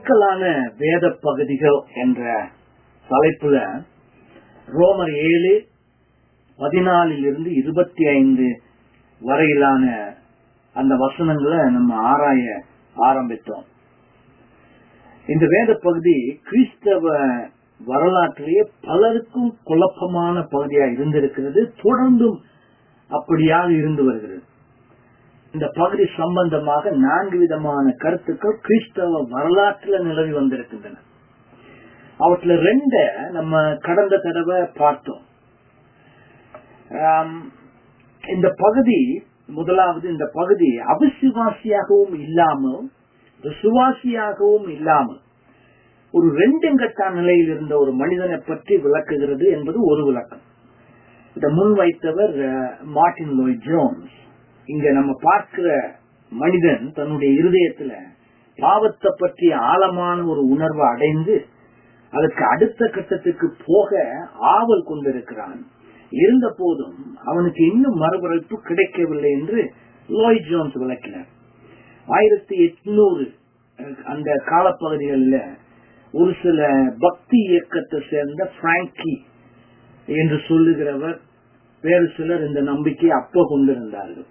சிக்கலான வேத பகுதிகள் என்ற தலைப்புல ரோமர் ஏழு பதினாலில் இருந்து இருபத்தி ஐந்து வரையிலான அந்த வசனங்களை நம்ம ஆராய ஆரம்பித்தோம் இந்த வேத பகுதி கிறிஸ்தவ வரலாற்றிலேயே பலருக்கும் குழப்பமான பகுதியா இருந்திருக்கிறது தொடர்ந்தும் அப்படியாக இருந்து வருகிறது இந்த பகுதி சம்பந்தமாக நான்கு விதமான கருத்துக்கள் கிறிஸ்தவ வரலாற்றில் நிலவி வந்திருக்கின்றன அவற்றுல ரெண்ட நம்ம கடந்த தடவை பார்த்தோம் இந்த பகுதி முதலாவது இந்த பகுதி அவிசுவாசியாகவும் இல்லாமல் விசுவாசியாகவும் இல்லாமல் ஒரு ரெண்டுங்கட்டா நிலையில் இருந்த ஒரு மனிதனை பற்றி விளக்குகிறது என்பது ஒரு விளக்கம் இதை முன்வைத்தவர் மார்டின் லோய் ஜோன்ஸ் இங்க நம்ம பார்க்கிற மனிதன் தன்னுடைய இருதயத்துல பாவத்தை பற்றி ஆழமான ஒரு உணர்வை அடைந்து அதற்கு அடுத்த கட்டத்துக்கு போக ஆவல் கொண்டிருக்கிறான் இருந்த போதும் அவனுக்கு இன்னும் மறுபிறப்பு கிடைக்கவில்லை என்று லோய் ஜோன்ஸ் விளக்கினார் ஆயிரத்தி எட்நூறு அந்த காலப்பகுதிகளில் ஒரு சில பக்தி இயக்கத்தை சேர்ந்த பிராங்கி என்று சொல்லுகிறவர் வேறு சிலர் இந்த நம்பிக்கை அப்ப கொண்டிருந்தார்கள்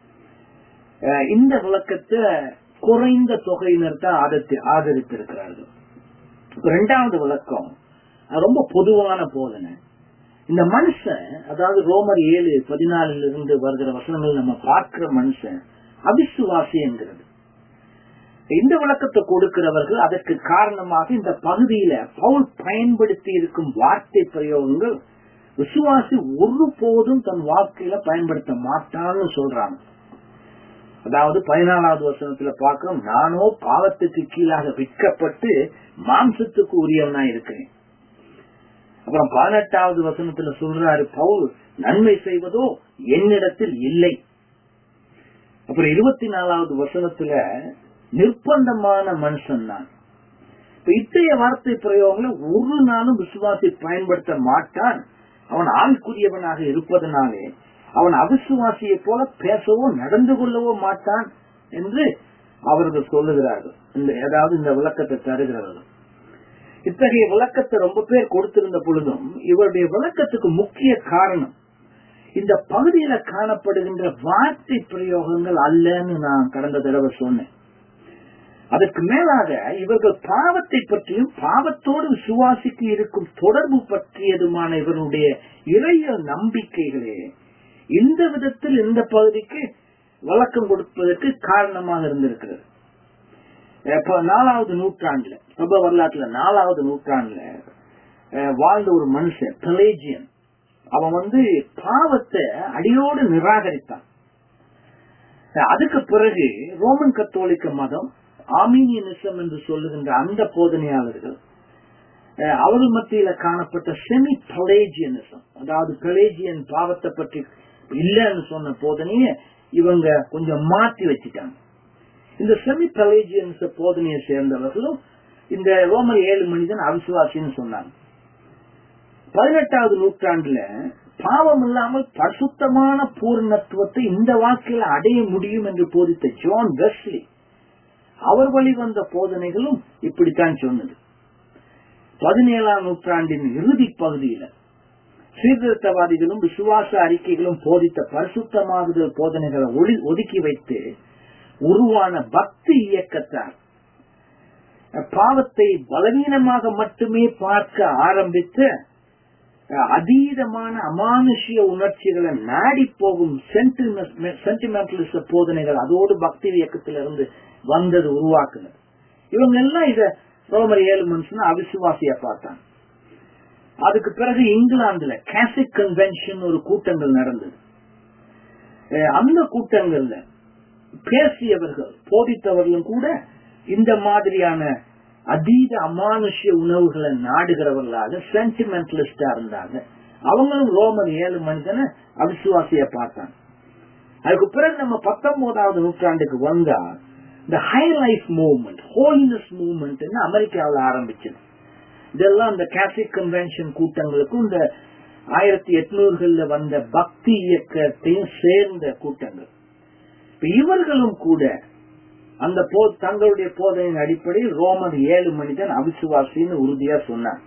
இந்த விளக்கத்தை குறைந்த தொகையினர் தான் ஆதரித்திருக்கிறார்கள் இரண்டாவது விளக்கம் ரொம்ப பொதுவான போதனை இந்த மனுஷன் அதாவது ரோமர் ஏழு பதினாலில் இருந்து வருகிற வசனங்கள் நம்ம பார்க்கிற மனுஷன் அவிசுவாசி என்கிறது இந்த விளக்கத்தை கொடுக்கிறவர்கள் அதற்கு காரணமாக இந்த பகுதியில பவுல் பயன்படுத்தி இருக்கும் வார்த்தை பிரயோகங்கள் விசுவாசி ஒரு போதும் தன் வாழ்க்கையில பயன்படுத்த மாட்டான்னு சொல்றாங்க அதாவது பதினாலாவது வசனத்துல பார்க்கிறோம் நானோ பாவத்துக்கு கீழாக விற்கப்பட்டு மாம்சத்துக்கு உரியவனா இருக்கிறேன் அப்புறம் பதினெட்டாவது வசனத்துல சொல்றாரு பவுல் நன்மை செய்வதோ என்னிடத்தில் இல்லை அப்புறம் இருபத்தி நாலாவது வசனத்துல நிர்பந்தமான மனுஷன் நான் இத்தகைய வார்த்தை பிரயோகங்களை ஒரு நாளும் விசுவாசி பயன்படுத்த மாட்டான் அவன் ஆண்குரியவனாக இருப்பதனாலே அவன் அவிசுவாசியை போல பேசவோ நடந்து கொள்ளவோ மாட்டான் என்று அவர்கள் சொல்லுகிறார்கள் இந்த ஏதாவது இந்த விளக்கத்தை தருகிறவர்கள் இத்தகைய விளக்கத்தை ரொம்ப பேர் கொடுத்திருந்த பொழுதும் இவருடைய விளக்கத்துக்கு முக்கிய காரணம் இந்த பகுதியில காணப்படுகின்ற வார்த்தை பிரயோகங்கள் அல்லன்னு நான் கடந்த தடவை சொன்னேன் அதற்கு மேலாக இவர்கள் பாவத்தை பற்றியும் பாவத்தோடு விசுவாசிக்கு இருக்கும் தொடர்பு பற்றியதுமான இவருடைய இறைய நம்பிக்கைகளே இந்த விதத்தில் இந்த பகுதிக்கு வழக்கம் கொடுப்பதற்கு காரணமாக இருந்திருக்கிறது இப்ப நாலாவது நூற்றாண்டுல சப வரலாற்றுல நாலாவது நூற்றாண்டுல வாழ்ந்த ஒரு மனுஷன் பெலேஜியன் அவன் வந்து பாவத்தை அடியோடு நிராகரித்தான் அதுக்கு பிறகு ரோமன் கத்தோலிக்க மதம் ஆமீனியனிசம் என்று சொல்லுகின்ற அந்த போதனையாளர்கள் அவர்கள் மத்தியில காணப்பட்ட செமி பலேஜியனிசம் அதாவது பலேஜியன் பாவத்தை பற்றி இல்லைன்னு சொன்ன போதனைய இவங்க கொஞ்சம் மாற்றி வச்சுட்டாங்க இந்த செமி பலேஜியன்ஸ் போதனையை சேர்ந்தவர்களும் இந்த ரோமர் ஏழு மனிதன் அவிசுவாசின்னு சொன்னாங்க பதினெட்டாவது நூற்றாண்டுல பாவம் இல்லாமல் பரிசுத்தமான பூர்ணத்துவத்தை இந்த வாக்கில் அடைய முடியும் என்று போதித்த ஜான் வெஸ்லி அவர் வழி வந்த போதனைகளும் இப்படித்தான் சொன்னது பதினேழாம் நூற்றாண்டின் இறுதி பகுதியில சீர்திருத்தவாதிகளும் விசுவாச அறிக்கைகளும் போதித்த பரிசுத்தமாகுதல் போதனைகளை ஒளி ஒதுக்கி வைத்து உருவான பக்தி இயக்கத்தார் பாவத்தை பலவீனமாக மட்டுமே பார்க்க ஆரம்பித்த அதீதமான அமானுஷ்ய உணர்ச்சிகளை நாடி போகும் சென்டிமெண்டலிச போதனைகள் அதோடு பக்தி இயக்கத்திலிருந்து வந்தது உருவாக்குனது இவங்க எல்லாம் இத ரோமர் ஏழு மனுஷன் அவிசுவாசிய பார்த்தாங்க அதுக்கு பிறகு இங்கிலாந்துல கேசிக் கன்வென்ஷன் ஒரு கூட்டங்கள் நடந்தது அந்த கூட்டங்கள்ல பேசியவர்கள் போதித்தவர்களும் கூட இந்த மாதிரியான அதீத அமானுஷ்ய உணவுகளை நாடுகிறவர்களாக சென்டிமெண்டலிஸ்டா இருந்தாங்க அவங்களும் ரோமன் ஏழு மனிதனை அவிசுவாசிய பார்த்தாங்க அதுக்கு பிறகு நம்ம பத்தொன்பதாவது நூற்றாண்டுக்கு வந்தா இந்த high life movement holiness movement அமெரிக்காவில் ஆரம்பிச்சது இதெல்லாம் இந்த கேசிக் கன்வென்ஷன் கூட்டங்களுக்கும் இந்த ஆயிரத்தி எட்நூறுகள்ல வந்த பக்தி இயக்கத்தையும் சேர்ந்த கூட்டங்கள் இப்ப இவர்களும் கூட அந்த போ தங்களுடைய போதனையின் அடிப்படையில் ரோமர் ஏழு மனிதன் அவிசுவாசின்னு உறுதியா சொன்னார்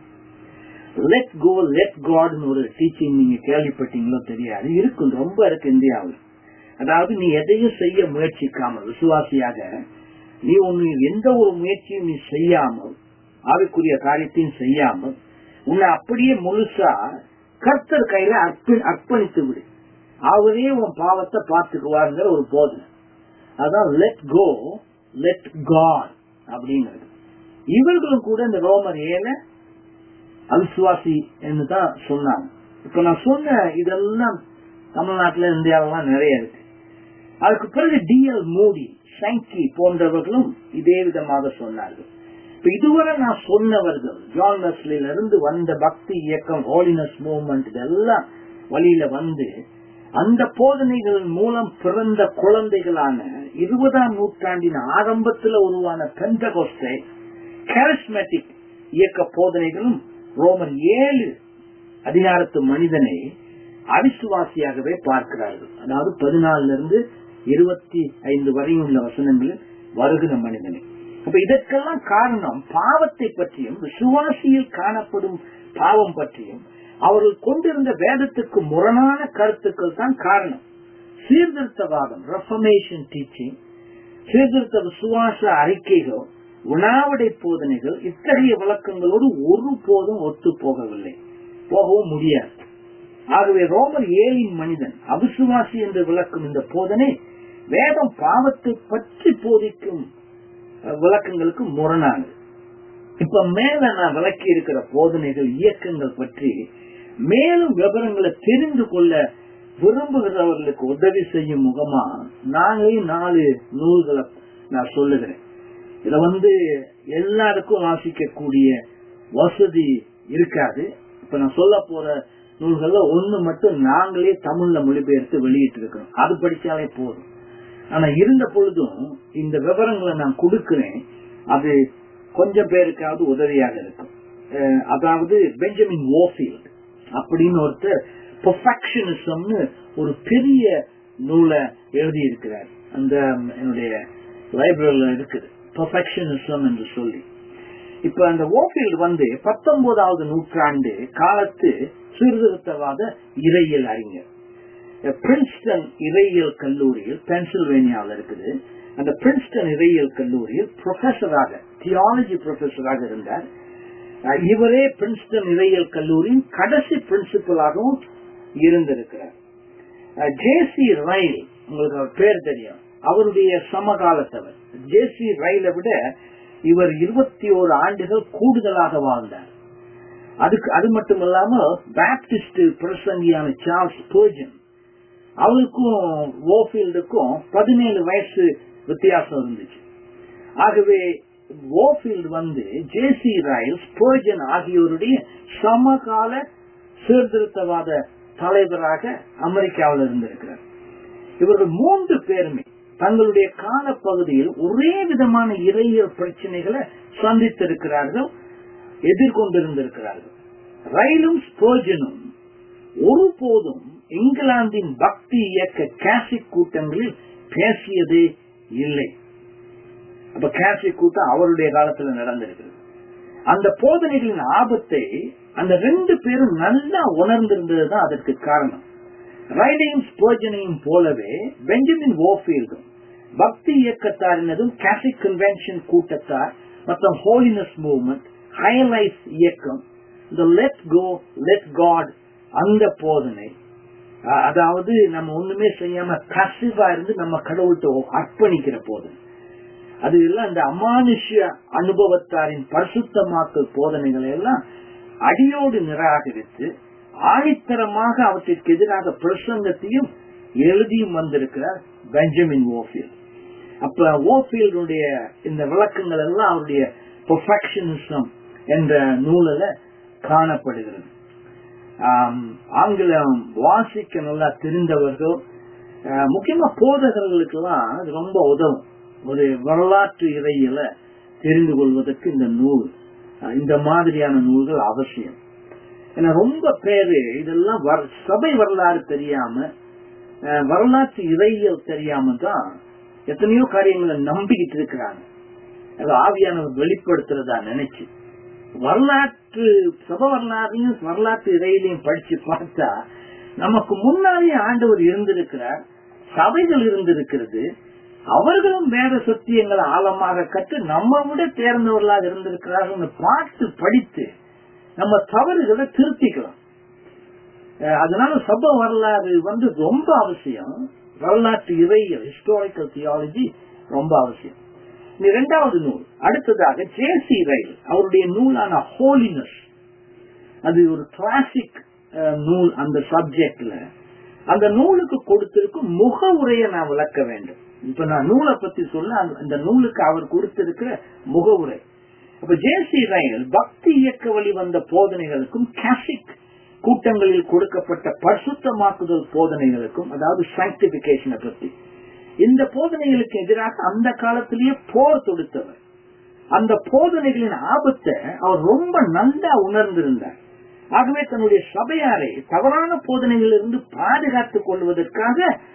லெட் கோ லெட் காட்னு ஒரு டீச்சிங் நீங்க கேள்விப்பட்டீங்களோ தெரியாது இருக்கும் ரொம்ப இருக்கு இந்தியாவில் அதாவது நீ எதையும் செய்ய முயற்சிக்காமல் விசுவாசியாக நீ ஒன்னு எந்த ஒரு முயற்சியும் நீ செய்யாமல் ஆவிக்குரிய காரியத்தையும் செய்யாமல் உன்னை அப்படியே முழுசா கர்த்தர் கையில அர்ப்பணி அர்ப்பணித்து விடு அவரே உன் பாவத்தை பார்த்துக்குவாருங்கிற ஒரு போதனை அதான் லெட் கோ லெட் காட் அப்படிங்கிறது இவர்களும் கூட இந்த ரோமர் ஏல அவிசுவாசி என்று தான் சொன்னாங்க இப்ப நான் சொன்ன இதெல்லாம் தமிழ்நாட்டுல இந்தியாவெல்லாம் நிறைய இருக்கு அதுக்கு பிறகு டிஎல் மூடி சங்கி போன்றவர்களும் இதே விதமாக சொன்னார்கள் இப்ப இதுவரை நான் சொன்னவர்கள் ஜான் வெஸ்லில இருந்து வந்த பக்தி இயக்கம் ஹோலினஸ் மூவ்மெண்ட் இதெல்லாம் வழியில வந்து அந்த போதனைகள் மூலம் பிறந்த குழந்தைகளான இருபதாம் நூற்றாண்டின் ஆரம்பத்தில் உருவான பெந்தகோஸ்டை கேரிஸ்மேட்டிக் இயக்க போதனைகளும் ரோமன் ஏழு அதிகாரத்து மனிதனை அவிசுவாசியாகவே பார்க்கிறார்கள் அதாவது பதினாலுல இருந்து இருபத்தி ஐந்து வரையும் உள்ள வசனங்களில் வருகிற மனிதனை அப்ப இதற்கெல்லாம் காரணம் பாவத்தை பற்றியும் விசுவாசியில் காணப்படும் பாவம் பற்றியும் அவர்கள் கொண்டிருந்த வேதத்துக்கு முரணான கருத்துக்கள் தான் காரணம் சீர்திருத்தவாதம் ரெஃபர்மேஷன் டீச்சிங் சீர்திருத்த விசுவாச அறிக்கைகள் உணாவடை போதனைகள் இத்தகைய விளக்கங்களோடு ஒரு போதும் ஒத்து போகவில்லை போகவும் முடியாது ஆகவே ரோமர் ஏழின் மனிதன் அவிசுவாசி என்று விளக்கும் இந்த போதனை வேதம் பாவத்தை பற்றி போதிக்கும் விளக்கங்களுக்கு முரணானது இப்ப மேல நான் விளக்கி இருக்கிற போதனைகள் இயக்கங்கள் பற்றி மேலும் விவரங்களை தெரிந்து கொள்ள விரும்புகிறவர்களுக்கு உதவி செய்யும் முகமா நாங்களே நாலு நூல்களை நான் சொல்லுகிறேன் இத வந்து எல்லாருக்கும் வாசிக்கக்கூடிய வசதி இருக்காது இப்ப நான் சொல்ல போற நூல்கள்ல ஒண்ணு மட்டும் நாங்களே தமிழ்ல மொழிபெயர்த்து வெளியிட்டு இருக்கிறோம் அது படிச்சாலே போதும் ஆனா இருந்த பொழுதும் இந்த விவரங்களை நான் கொடுக்கிறேன் அது கொஞ்சம் பேருக்காவது உதவியாக இருக்கும் அதாவது பெஞ்சமின் ஓஃபீல்ட் அப்படின்னு ஒருத்தர் பெர்ஃபெக்ஷனிசம்னு ஒரு பெரிய நூலை எழுதி இருக்கிறார் அந்த என்னுடைய லைப்ரரியில இருக்குது பெர்ஃபெக்ஷனிசம் என்று சொல்லி இப்ப அந்த ஓஃபீல்டு வந்து பத்தொன்பதாவது நூற்றாண்டு காலத்து சீர்திருத்தவாத இறையியல் அறிஞர் பிரின்ஸ்டன் இறையியல் கல்லூரியில் பென்சில்வேனியாவில் இருக்குது அந்த பிரின்ஸ்டன் இறையியல் கல்லூரியில் ப்ரொஃபஸராக தியாலஜி ப்ரொஃபஸராக இருந்தார் இவரே பிரின்ஸ்டன் இறையியல் கல்லூரியின் கடைசி பிரின்சிபலாகவும் இருந்திருக்கிறார் ஜேசி ரயில் உங்களுக்கு அவர் பேர் தெரியும் அவருடைய சமகாலத்தவர் ஜேசி ரயிலை விட இவர் இருபத்தி ஓரு ஆண்டுகள் கூடுதலாக வாழ்ந்தார் அதுக்கு அது மட்டும் இல்லாம பேப்டிஸ்ட் பிரசங்கியான சார்ல்ஸ் பர்ஜன் அவருக்கும் ஓஃபீல்டுக்கும் பதினேழு வயசு வித்தியாசம் இருந்துச்சு ஆகவே ஓஃபீல்டு வந்து ஜேசி ரயில்ஸ் பர்ஜன் ஆகியோருடைய சமகால சீர்திருத்தவாத தலைவராக அமெரிக்காவில் இருந்திருக்கிறார் இவர்கள் மூன்று பேருமே தங்களுடைய காலப்பகுதியில் ஒரே விதமான இறையியல் பிரச்சனைகளை சந்தித்திருக்கிறார்கள் எதிர்கொண்டிருந்திருக்கிறார்கள் ரயிலும் ஸ்போர்ஜனும் ஒருபோதும் இங்கிலாந்தின் பக்தி இயக்க கேசிக் கூட்டங்களில் பேசியதே இல்லை அப்ப கேசிக் கூட்டம் அவருடைய காலத்துல நடந்திருக்கிறது அந்த போதனைகளின் ஆபத்தை அந்த ரெண்டு பேரும் நல்லா உணர்ந்திருந்ததுதான் அதற்கு காரணம் ரைடையும் ஸ்போர்ஜனையும் போலவே பெஞ்சமின் ஓஃபீல்டும் பக்தி இயக்கத்தாரினதும் கேசிக் கன்வென்ஷன் கூட்டத்தார் மற்றும் ஹோலினஸ் மூவ்மெண்ட் ஹைலைஃப் இயக்கம் இந்த லெட் கோ லெட் காட் அந்த போதனை அதாவது நம்ம ஒண்ணுமே செய்யாம கசிவா இருந்து நம்ம கடவுள்கிட்ட அர்ப்பணிக்கிற போதனை அது எல்லாம் இந்த அமானுஷ்ய அனுபவத்தாரின் பரிசுத்தமாக்கல் போதனைகளை எல்லாம் அடியோடு நிராகரித்து ஆணித்தரமாக அவற்றிற்கு எதிராக பிரசங்கத்தையும் எழுதியும் வந்திருக்கிறார் பெஞ்சமின் ஓஃபீல்ட் அப்ப ஓஃபீல்டுடைய இந்த விளக்கங்கள் எல்லாம் அவருடைய பெர்ஃபெக்ஷனிசம் என்ற நூலில் காணப்படுகிறது ஆங்கிலம் வாசிக்க நல்லா தெரிந்தவர்கள் முக்கியமா போதகர்களுக்கு எல்லாம் அது ரொம்ப உதவும் ஒரு வரலாற்று இறையில தெரிந்து கொள்வதற்கு இந்த நூல் இந்த மாதிரியான நூல்கள் அவசியம் ஏன்னா ரொம்ப பேரு இதெல்லாம் சபை வரலாறு தெரியாம வரலாற்று இறையியல் தெரியாம தான் எத்தனையோ காரியங்களை நம்பிக்கிட்டு இருக்கிறாங்க அது ஆவியானவர் வெளிப்படுத்துறதா நினைச்சு வரலாற்று சப வரலாறையும் வரலாற்று இறையிலையும் படிச்சு பார்த்தா நமக்கு முன்னாலே ஆண்டவர் இருந்திருக்கிறார் சபைகள் இருந்திருக்கிறது அவர்களும் வேத சத்தியங்களை ஆழமாக கற்று நம்ம விட தேர்ந்தவர்களாக இருந்திருக்கிறார்கள் பார்த்து படித்து நம்ம தவறுகளை திருத்திக்கலாம் அஹ் அதனால சப வரலாறு வந்து ரொம்ப அவசியம் வரலாற்று இறையியல் ஹிஸ்டாரிக்கல் தியாலஜி ரொம்ப அவசியம் இந்த இரண்டாவது நூல் அடுத்ததாக ஜேசி ரயில் அவருடைய நூலான ஹோலினஸ் அது ஒரு கிளாசிக் நூல் அந்த சப்ஜெக்ட்ல அந்த நூலுக்கு கொடுத்திருக்கும் முக உரையை நான் விளக்க வேண்டும் இப்ப நான் நூலை பத்தி சொல்ல அந்த- அந்த நூலுக்கு அவர் கொடுத்திருக்கிற முகவுரை அப்ப ஜேசி ரயில் பக்தி இயக்க வழி வந்த போதனைகளுக்கும் கேசிக் கூட்டங்களில் கொடுக்கப்பட்ட பரிசுத்தமாக்குதல் போதனைகளுக்கும் அதாவது சாங்டிபிகேஷனை பத்தி இந்த போதனைகளுக்கு எதிராக அந்த காலத்திலேயே போர் தொடுத்தவர் அந்த போதனைகளின் ஆபத்தை அவர் ரொம்ப நல்லா உணர்ந்திருந்தார் ஆகவே தன்னுடைய சபையாரை தவறான போதனைகளிலிருந்து பாதுகாத்துக் கொள்வதற்காக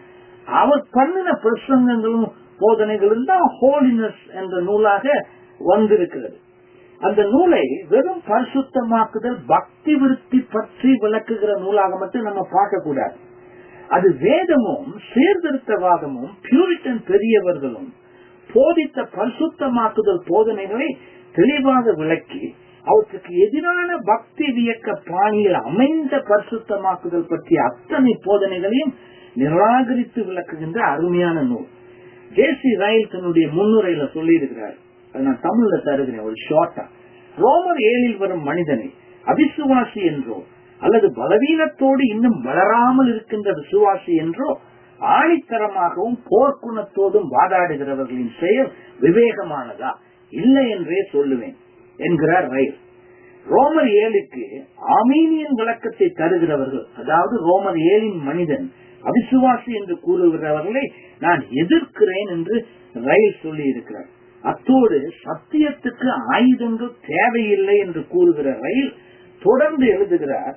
அவர் பண்ணின பிரசங்கங்களும் போதனைகளும் தான் ஹோலினஸ் என்ற நூலாக வந்திருக்கிறது அந்த நூலை வெறும் பரிசுத்தமாக்குதல் பக்தி விருத்தி பற்றி விளக்குகிற நூலாக மட்டும் நம்ம பார்க்க கூடாது அது வேதமும் சீர்திருத்தவாதமும் பியூரிட்டன் பெரியவர்களும் போதித்த பரிசுத்தமாக்குதல் போதனைகளை தெளிவாக விளக்கி அவற்றுக்கு எதிரான பக்தி வியக்க பாணியில் அமைந்த பரிசுத்தமாக்குதல் பற்றிய அத்தனை போதனைகளையும் நிராகரித்து விளக்குகின்ற அருமையான நூல் ஜேசி ரயில் தன்னுடைய முன்னுரையில சொல்லி இருக்கிறார் அதை நான் தமிழ்ல தருகிறேன் ஒரு ஷார்ட்டா ரோமர் ஏழில் வரும் மனிதனை அவிசுவாசி என்றோ அல்லது பலவீனத்தோடு இன்னும் வளராமல் இருக்கின்ற விசுவாசி என்றோ ஆணித்தரமாகவும் போர்க்குணத்தோடும் வாதாடுகிறவர்களின் செயல் விவேகமானதா இல்லை என்றே சொல்லுவேன் என்கிறார் ரயில் ரோமர் ஏழுக்கு ஆமீனியன் விளக்கத்தை தருகிறவர்கள் அதாவது ரோமர் ஏழின் மனிதன் அவிசுவாசி என்று கூறுகிறவர்களை நான் எதிர்க்கிறேன் என்று ரயில் சொல்லி இருக்கிறார் அத்தோடு சத்தியத்துக்கு ஆயுதங்கள் தேவையில்லை என்று கூறுகிற ரயில் தொடர்ந்து எழுதுகிறார்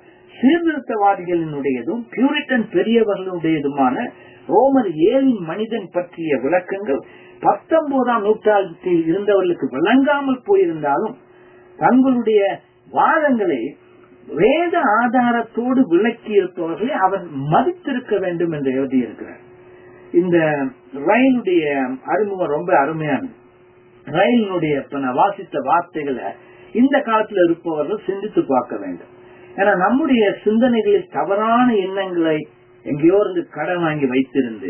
சீர்திருத்தவாதிகளினுடையதும் பியூரிட்டன் பெரியவர்களுடையதுமான ரோமர் ஏழின் மனிதன் பற்றிய விளக்கங்கள் பத்தொன்பதாம் நூற்றாண்டில் இருந்தவர்களுக்கு விளங்காமல் போயிருந்தாலும் தங்களுடைய வாதங்களை வேத ஆதாரத்தோடு விளக்கி இருப்பவர்களை அவர் மதித்திருக்க வேண்டும் என்று எழுதியிருக்கிறார் இந்த ரயிலுடைய அறிமுகம் ரொம்ப அருமையானது ரயிலினுடைய இப்ப நான் வாசித்த வார்த்தைகளை இந்த காலத்துல இருப்பவர்கள் சிந்தித்து பார்க்க வேண்டும் ஏன்னா நம்முடைய சிந்தனைகளில் தவறான எண்ணங்களை எங்கேயோ இருந்து கடன் வாங்கி வைத்திருந்து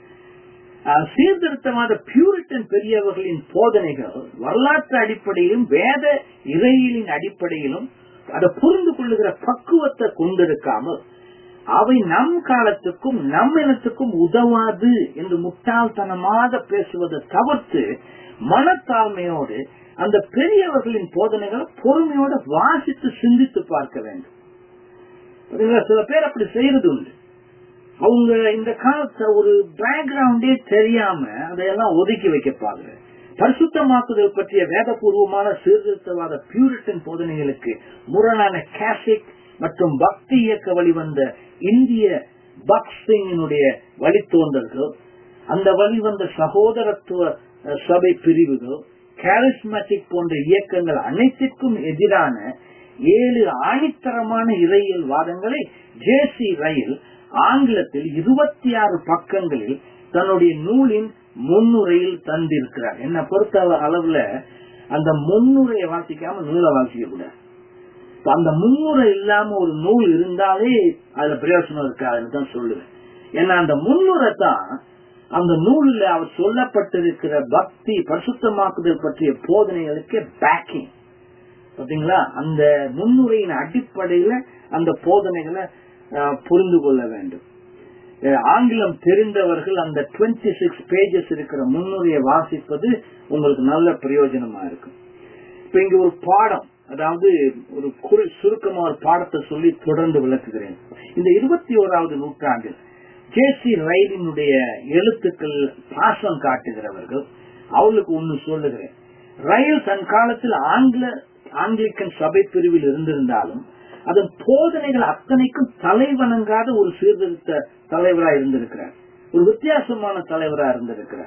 அஹ், சீர்திருத்தவாத பியூரிட்டன் பெரியவர்களின் போதனைகள் வரலாற்று அடிப்படையிலும் வேத இறையிலின் அடிப்படையிலும் அதை புரிந்து கொள்ளுகிற பக்குவத்தை கொண்டிருக்காமல் அவை நம் காலத்துக்கும் நம் இனத்துக்கும் உதவாது என்று முட்டாள்தனமாக பேசுவதை தவிர்த்து மனத்தாழ்மையோடு அந்த பெரியவர்களின் போதனைகளை பொறுமையோடு வாசித்து சிந்தித்து பார்க்க வேண்டும் பாத்தீங்களா, சில பேர் அப்படி செய்யறது உண்டு அவங்க இந்த காலத்துல ஒரு பேக்ரவுண்டே தெரியாம அதையெல்லாம் ஒதுக்கி வைக்க பாக்குற பரிசுத்தமாக்குதல் பற்றிய வேதபூர்வமான சீர்திருத்தவாத பியூரிட்டன் போதனைகளுக்கு முரணான கேசிக் மற்றும் பக்தி இயக்க வழிவந்த இந்திய பக்சிங்கினுடைய வழித்தோன்றல்கள் அந்த வழிவந்த சகோதரத்துவ அஹ், சபை பிரிவுகள் கேரிஸ்மேட்டிக் போன்ற இயக்கங்கள் அனைத்திற்கும் எதிரான ஏழு ஆணித்தரமான இறையியல் வாதங்களை ஜேசி ரயில் ஆங்கிலத்தில் இருபத்தி ஆறு பக்கங்களில் தன்னுடைய நூலின் முன்னுரையில் தந்திருக்கிறார் என்ன பொறுத்த அளவுல அந்த முன்னுரையை வாசிக்காம நூலை வாசிக்க கூடாது இப்ப அந்த முன்னுரை இல்லாம ஒரு நூல் இருந்தாலே அதுல பிரயோசனம் இருக்காதுன்னு தான் சொல்லுவேன் ஏன்னா அந்த முன்னுரை தான் அந்த நூலில் அவர் சொல்லப்பட்டிருக்கிற பக்தி பரிசுத்தமாக்குதல் பற்றிய போதனைகளுக்கு பேக்கிங் பாத்தீங்களா அந்த முன்னுரையின் அடிப்படையில அந்த போதனைகளை அஹ், புரிந்து கொள்ள வேண்டும் அஹ், ஆங்கிலம் தெரிந்தவர்கள் அந்த 26 சிக்ஸ் பேஜஸ் இருக்கிற முன்னுரையை வாசிப்பது உங்களுக்கு நல்ல பிரயோஜனமா இருக்கும் இப்ப இங்க ஒரு பாடம் அதாவது ஒரு குறி- சுருக்கமா ஒரு பாடத்தை சொல்லி தொடர்ந்து விளக்குகிறேன் இந்த இருபத்தி ஓராவது நூற்றாண்டில் ஜேசி ரயிலினுடைய எழுத்துக்கள் பாசம் காட்டுகிறவர்கள் அவளுக்கு ஒண்ணு சொல்லுகிறேன் ரயில் தன் காலத்தில் ஆங்கில ஆங்கிலிக்கன் சபை பிரிவில் இருந்திருந்தாலும் அதன் போதனைகள் அத்தனைக்கும் தலைவணங்காத ஒரு சீர்திருத்த தலைவரா இருந்திருக்கிறார் ஒரு வித்தியாசமான தலைவரா இருந்திருக்கிறார்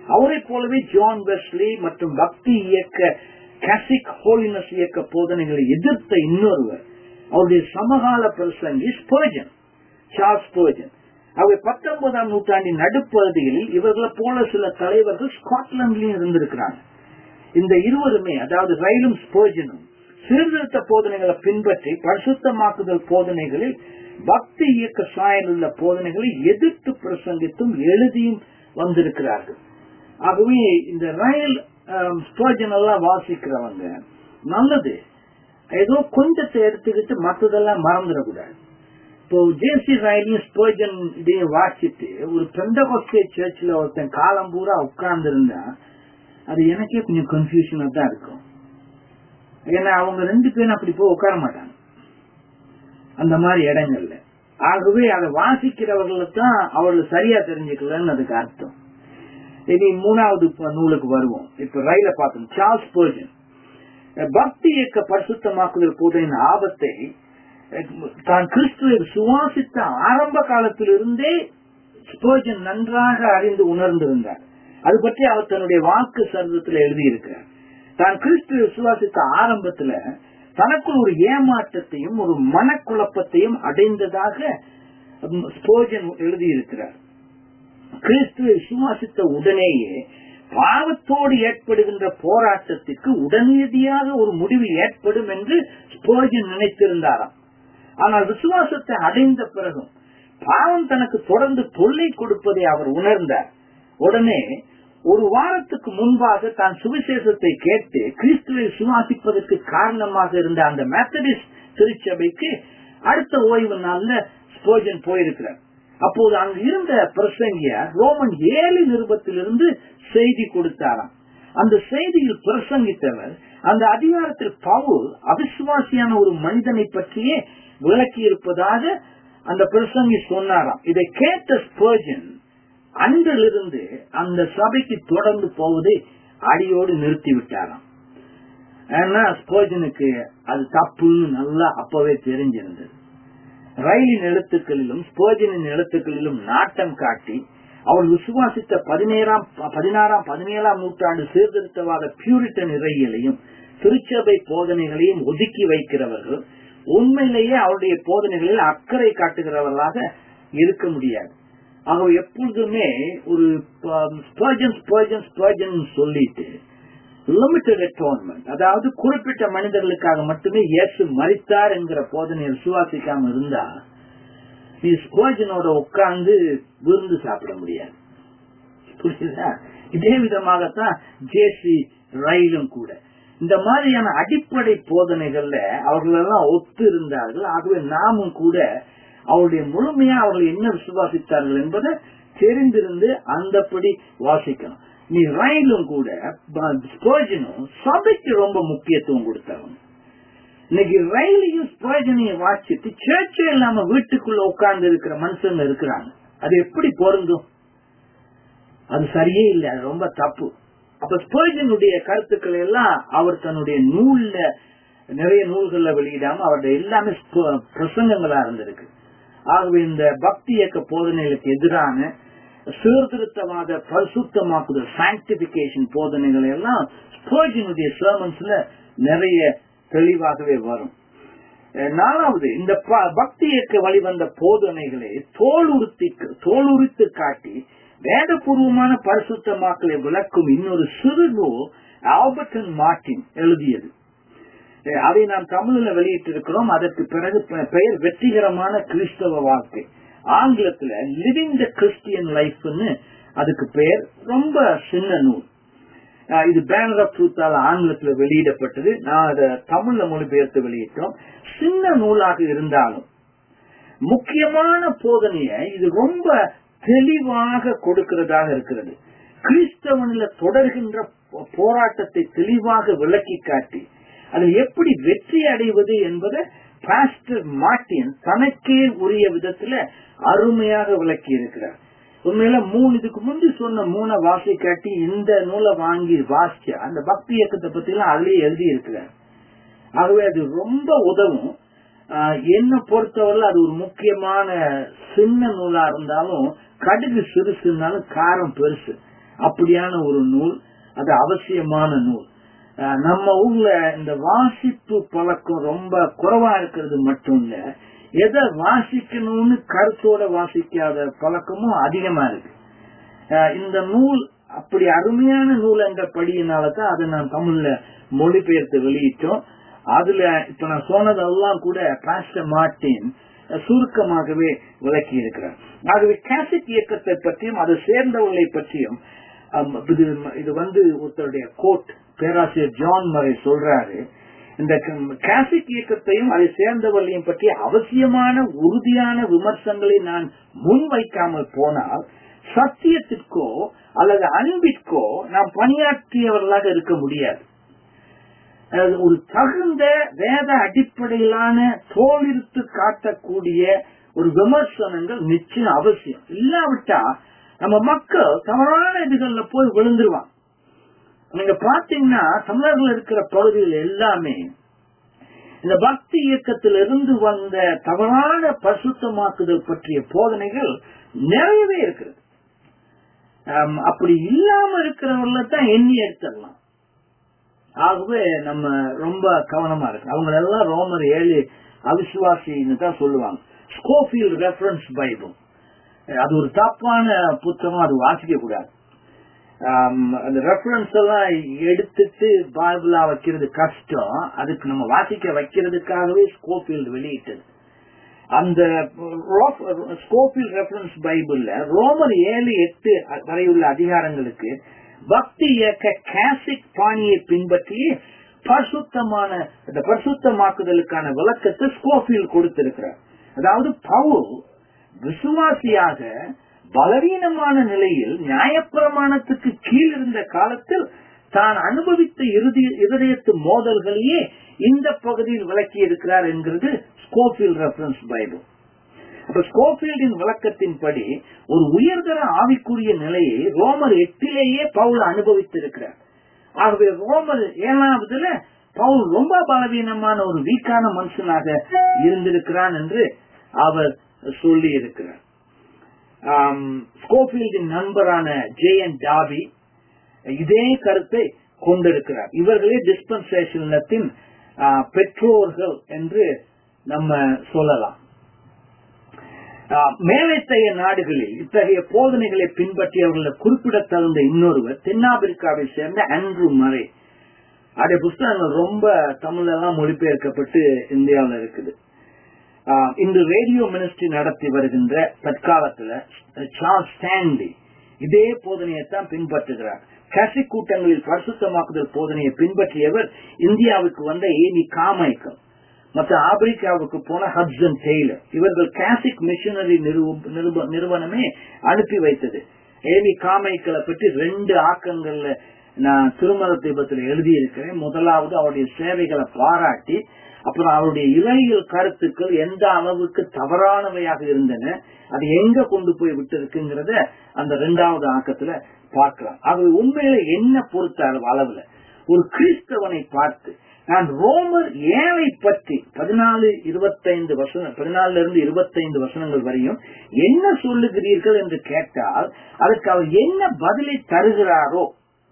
அவரை போலவே ஜான் வெஸ்லி மற்றும் பக்தி இயக்க கேசிக் ஹோலினஸ் இயக்க போதனைகளை எதிர்த்த இன்னொருவர் அவருடைய சமகால பிரசங்கி ஸ்பர்ஜன் சார்ஸ் ஸ்பர்ஜன் அவர் பத்தொன்பதாம் நூற்றாண்டின் நடுப்பகுதியில் இவர்களை போல சில தலைவர்கள் ஸ்காட்லாந்துலயும் இருந்திருக்கிறாங்க இந்த இருவருமே அதாவது ரயிலும் ஸ்பர்ஜனும் சீர்திருத்த போதனைகளை பின்பற்றி பரிசுத்தமாக்குதல் போதனைகளில் பக்தி இயக்க சாயல் உள்ள போதனைகளை எதிர்த்து பிரசங்கித்தும் எழுதியும் வந்திருக்கிறார்கள் ஆகவே இந்த ரயில் ஸ்பர்ஜன் எல்லாம் வாசிக்கிறவங்க நல்லது ஏதோ கொஞ்சத்தை எடுத்துக்கிட்டு மற்றதெல்லாம் மறந்துடக்கூடாது இப்போ ஜேசி ரயிலையும் ஸ்பர்ஜன் இதையும் வாசிட்டு ஒரு பெந்தகோஸ்டே சர்ச்சில் ஒருத்தன் காலம் பூரா உட்கார்ந்து இருந்தா அது எனக்கே கொஞ்சம் கன்ஃபியூஷனா தான் இருக்கும் ஏன்னா அவங்க ரெண்டு பேரும் அப்படி போய் உட்கார மாட்டாங்க அந்த மாதிரி இடங்கள்ல ஆகவே அதை வாசிக்கிறவர்களுக்கு தான் அவர்கள் சரியா தெரிஞ்சுக்கலன்னு அதுக்கு அர்த்தம் இனி மூணாவது நூலுக்கு வருவோம் இப்ப ரயில பார்த்தோம் சார்ஸ் பர்ஜன் பக்தி இயக்க பரிசுத்தமாக்குதல் போதையின் ஆபத்தை தான் கிறிஸ்துவை சுவாசித்த ஆரம்ப காலத்திலிருந்தே ஸ்பர்ஜன் நன்றாக அறிந்து உணர்ந்திருந்தார் அது பற்றி அவர் தன்னுடைய வாக்கு சர்வத்தில் எழுதியிருக்கிறார் தான் கிறிஸ்துவை விசுவாசித்த ஆரம்பத்துல தனக்குள் ஒரு ஏமாற்றத்தையும் ஒரு மனக்குழப்பத்தையும் அடைந்ததாக ஸ்போஜன் எழுதியிருக்கிறார் கிறிஸ்துவை விசுவாசித்த உடனேயே பாவத்தோடு ஏற்படுகின்ற போராட்டத்திற்கு உடனடியாக ஒரு முடிவு ஏற்படும் என்று ஸ்போஜன் நினைத்திருந்தாராம் ஆனால் விசுவாசத்தை அடைந்த பிறகும் பாவம் தனக்கு தொடர்ந்து தொல்லை கொடுப்பதை அவர் உணர்ந்தார் உடனே ஒரு வாரத்துக்கு முன்பாக தான் சுவிசேஷத்தை கேட்டு கிறிஸ்துவை சுவாசிப்பதற்கு காரணமாக இருந்த அந்த மெத்தடிஸ்ட் திருச்சபைக்கு அடுத்த ஓய்வு நாள்ல ஸ்போஜன் போயிருக்கிறார் அப்போது அங்கு இருந்த பிரசங்கியார் ரோமன் ஏழு நிருபத்திலிருந்து செய்தி கொடுத்தாராம் அந்த செய்தியில் பிரசங்கித்தவர் அந்த அதிகாரத்தில் பவுல் அவிசுவாசியான ஒரு மனிதனை பற்றியே விளக்கி இருப்பதாக அந்த பிரசங்கி சொன்னாராம் இதை கேட்ட ஸ்பர்ஜன் அன்றிலிருந்து அந்த சபைக்கு தொடர்ந்து போவதை அடியோடு நிறுத்தி விட்டாராம் ஏன்னா ஸ்பர்ஜனுக்கு அது தப்புன்னு நல்லா அப்பவே தெரிஞ்சிருந்தது ரயிலின் எழுத்துக்களிலும் ஸ்பர்ஜனின் எழுத்துக்களிலும் நாட்டம் காட்டி அவள் விசுவாசித்த பதினேழாம் பதினாறாம் பதினேழாம் நூற்றாண்டு சீர்திருத்தவாத பியூரிட்டன் இறையிலையும் திருச்சபை போதனைகளையும் ஒதுக்கி வைக்கிறவர்கள் உண்மையிலேயே அவருடைய போதனைகளில் அக்கறை காட்டுகிறவர்களாக இருக்க முடியாது ஆக எப்பொழுதுமே ஒரு ஸ்பர்ஜன் ஸ்பர்ஜன் ஸ்பர்ஜன் சொல்லிட்டு லிமிட்டட் அட்டோன்மெண்ட் அதாவது குறிப்பிட்ட மனிதர்களுக்காக மட்டுமே இயேசு மறித்தார் என்கிற போதனையை விசுவாசிக்காம இருந்தா நீ ஸ்பர்ஜனோட உட்கார்ந்து விருந்து சாப்பிட முடியாது புரியுதா இதே விதமாகத்தான் ஜேசி ரயிலும் கூட இந்த மாதிரியான அடிப்படை போதனைகள்ல அவர்கள் எல்லாம் ஒத்து இருந்தார்கள் ஆகவே நாமும் கூட அவருடைய முழுமையா அவர்கள் என்ன விசுவாசித்தார்கள் என்பதை தெரிந்திருந்து அந்தப்படி வாசிக்கணும் நீ ரயிலும் கூட ஸ்போஜனும் சபைக்கு ரொம்ப முக்கியத்துவம் கொடுத்தவங்க இன்னைக்கு ரயிலையும் ஸ்போஜனையும் வாசிட்டு சேர்ச்சே இல்லாம வீட்டுக்குள்ள உட்கார்ந்து இருக்கிற மனுஷங்க இருக்கிறாங்க அது எப்படி பொருந்தும் அது சரியே இல்லை அது ரொம்ப தப்பு அப்ப ஸ்பர்ஜனுடைய கருத்துக்கள் எல்லாம் அவர் தன்னுடைய நூல்ல நிறைய நூல்கள்ல வெளியிடாம அவருடைய எல்லாமே பிரசங்கங்களா இருந்திருக்கு ஆகவே இந்த பக்தி இயக்க போதனைகளுக்கு எதிரான சீர்திருத்தவாத பரிசுத்தமாக்குதல் சாங்டிபிகேஷன் போதனைகள் எல்லாம் ஸ்பர்ஜனுடைய சர்மன்ஸ்ல நிறைய தெளிவாகவே வரும் நாலாவது இந்த பக்தி இயக்க வழிவந்த போதனைகளை தோலுறுத்தி தோலுரித்து காட்டி வேதபூர்வமான பரிசுத்தமாக்களை விளக்கும் இன்னொரு சிறு நூல் ஆல்பர்டன் மார்டின் எழுதியது அதை நாம் தமிழில் வெளியிட்டிருக்கிறோம் அதற்கு பிறகு பெயர் வெற்றிகரமான கிறிஸ்தவ வாழ்க்கை ஆங்கிலத்துல லிவிங் த கிறிஸ்டியன் லைஃப்னு அதுக்கு பெயர் ரொம்ப சின்ன நூல் இது பேனர் ஆஃப் ட்ரூத்தால் ஆங்கிலத்துல வெளியிடப்பட்டது நான் அதை தமிழ்ல மொழிபெயர்த்து வெளியிட்டோம் சின்ன நூலாக இருந்தாலும் முக்கியமான போதனைய இது ரொம்ப தெளிவாக கொடுக்கிறதாக இருக்கிறது கிறிஸ்தவனில தொடர்கின்ற போராட்டத்தை தெளிவாக விளக்கி காட்டி அதில் எப்படி வெற்றி அடைவது என்பதை பாஸ்டர் மார்டின் தனக்கே உரிய விதத்துல அருமையாக விளக்கி இருக்கிறார் உண்மையில மூணு இதுக்கு முந்தி சொன்ன மூணை வாசி காட்டி இந்த நூலை வாங்கி வாசிச்ச அந்த பக்தி இயக்கத்தை பத்தி எல்லாம் அதுலயே எழுதி இருக்கிறார் ஆகவே அது ரொம்ப உதவும் என்ன பொறுத்தவரை அது ஒரு முக்கியமான சின்ன நூலா இருந்தாலும் கடுகு சிறுசு இருந்தாலும் காரம் பெருசு அப்படியான ஒரு நூல் அது அவசியமான நூல் அஹ் நம்ம ஊர்ல இந்த வாசிப்பு பழக்கம் ரொம்ப குறைவா இருக்கிறது மட்டும் இல்ல எதை வாசிக்கணும்னு கருத்தோட வாசிக்காத பழக்கமும் அதிகமா இருக்கு அஹ் இந்த நூல் அப்படி அருமையான நூல் என்ற படியினாலதான் அதை நான் தமிழ்ல மொழிபெயர்த்து வெளியிட்டோம் அதுல இப்ப நான் சொன்னதெல்லாம் கூட பாஸ்டர் மார்டின் சுருக்கமாகவே விளக்கி இருக்கிறார் ஆகவே கேசட் இயக்கத்தை பற்றியும் அதை சேர்ந்தவர்களை பற்றியும் அம், இது இது வந்து ஒருத்தருடைய கோட் பேராசிரியர் ஜான் மறை சொல்றாரு இந்த கேசிக் இயக்கத்தையும் அதை சேர்ந்தவர்களையும் பற்றி அவசியமான உறுதியான விமர்சனங்களை நான் முன்வைக்காமல் போனால் சத்தியத்திற்கோ அல்லது அன்பிற்கோ நாம் பணியாற்றியவர்களாக இருக்க முடியாது அதாவது ஒரு தகுந்த வேத அடிப்படையிலான தோலிருத்து காட்டக்கூடிய ஒரு விமர்சனங்கள் நிச்சயம் அவசியம் இல்லாவிட்டா நம்ம மக்கள் தவறான இதுகள்ல போய் விழுந்துருவாங்க நீங்க பாத்தீங்கன்னா தமிழர்கள் இருக்கிற பகுதிகள் எல்லாமே இந்த பக்தி இயக்கத்திலிருந்து வந்த தவறான பரிசுத்தமாக்குதல் பற்றிய போதனைகள் நிறையவே இருக்கிறது ஆம், அப்படி இல்லாம இருக்கிறவங்கள தான் எண்ணி எடுத்துடலாம் ஆகவே நம்ம ரொம்ப கவனமா இருக்கு அவங்க எல்லாம் ரோமர் ஏழு அவிசுவாசின்னு தான் சொல்லுவாங்க ஸ்கோஃபீல்ட் ரெஃபரன்ஸ் பைபிள் அது ஒரு தப்பான புத்தகம் அது வாசிக்க கூடாது ஆம், அந்த ரெஃபரன்ஸ் எல்லாம் எடுத்துட்டு பைபிளா வைக்கிறது கஷ்டம் அதுக்கு நம்ம வாசிக்க வைக்கிறதுக்காகவே ஸ்கோஃபீல்ட் வெளியிட்டது அந்த ஸ்கோஃபீல்ட் ரெஃபரன்ஸ் பைபிள்ல ரோமர் ஏழு எட்டு வரையுள்ள அதிகாரங்களுக்கு பக்தி இயக்க கேசிக் பாணியை பின்பற்றி பரிசுத்தமான இந்த பரிசுத்தமாக்குதலுக்கான விளக்கத்தை ஸ்கோஃபீல்ட் கொடுத்திருக்கிறார் அதாவது பவுல் விசுவாசியாக பலவீனமான நிலையில் நியாயப்பிரமாணத்துக்கு கீழ் இருந்த காலத்தில் தான் அனுபவித்த இறுதி இருதயத்து மோதல்களையே இந்த பகுதியில் விளக்கி இருக்கிறார் என்கிறது ஸ்கோஃபீல்ட் ரெஃபரன்ஸ் பைபிள் அப்ப ஸ்கோஃபீல்டின் விளக்கத்தின்படி ஒரு உயர்தர ஆவிக்குரிய நிலையை ரோமர் எட்டிலேயே பவுல் அனுபவித்திருக்கிறார் ஆகவே ரோமர் ஏழாவதுல பவுல் ரொம்ப பலவீனமான ஒரு வீக்கான மனுஷனாக இருந்திருக்கிறான் என்று அவர் சொல்லி இருக்கிறார் ஸ்கோஃபீல்டின் நண்பரான ஜே என் டாபி இதே கருத்தை கொண்டிருக்கிறார் இவர்களே டிஸ்பென்சேஷனத்தின் பெற்றோர்கள் என்று நம்ம சொல்லலாம் ஆஹ், மேலைத்தைய நாடுகளில் இத்தகைய போதனைகளை பின்பற்றியவர்களை குறிப்பிடத்தகுந்த இன்னொருவர் தென்னாப்பிரிக்காவை சேர்ந்த ஆண்ட்ரூ மரே அவருடைய புஸ்தகங்கள் ரொம்ப தமிழெல்லாம் மொழிபெயர்க்கப்பட்டு இந்தியாவில் இருக்குது ஆஹ், இன்று ரேடியோ மினிஸ்ட்ரி நடத்தி வருகின்ற தற்காலத்துல சார்ஸ் ஸ்டான்லி இதே போதனையைத்தான் பின்பற்றுகிறார் கசி கூட்டங்களில் பரிசுத்தமாக்குதல் போதனையை பின்பற்றியவர் இந்தியாவுக்கு வந்த ஏனி காமைக்கல் மற்ற ஆப்பிரிக்காவுக்கு போன ஹப்சன் டெய்லர் இவர்கள் கேசிக் மிஷனரி நிறுவனமே அனுப்பி வைத்தது ஏமி காமைக்களை பற்றி ரெண்டு ஆக்கங்கள்ல நான் திருமல தீபத்தில் எழுதியிருக்கிறேன் முதலாவது அவருடைய சேவைகளை பாராட்டி அப்புறம் அவருடைய இளைஞர் கருத்துக்கள் எந்த அளவுக்கு தவறானவையாக இருந்தன அது எங்க கொண்டு போய் விட்டு இருக்குங்கிறத அந்த ரெண்டாவது ஆக்கத்துல பார்க்கலாம் அது உண்மையில என்ன பொறுத்த அளவு அளவுல ஒரு கிறிஸ்தவனை பார்த்து நான் ரோமர் ஏழை பற்றி பதினாலு இருபத்தைந்து வசனம் பதினாலுல இருந்து இருபத்தைந்து வசனங்கள் வரையும் என்ன சொல்லுகிறீர்கள் என்று கேட்டால் அதற்கு அவர் என்ன பதிலை தருகிறாரோ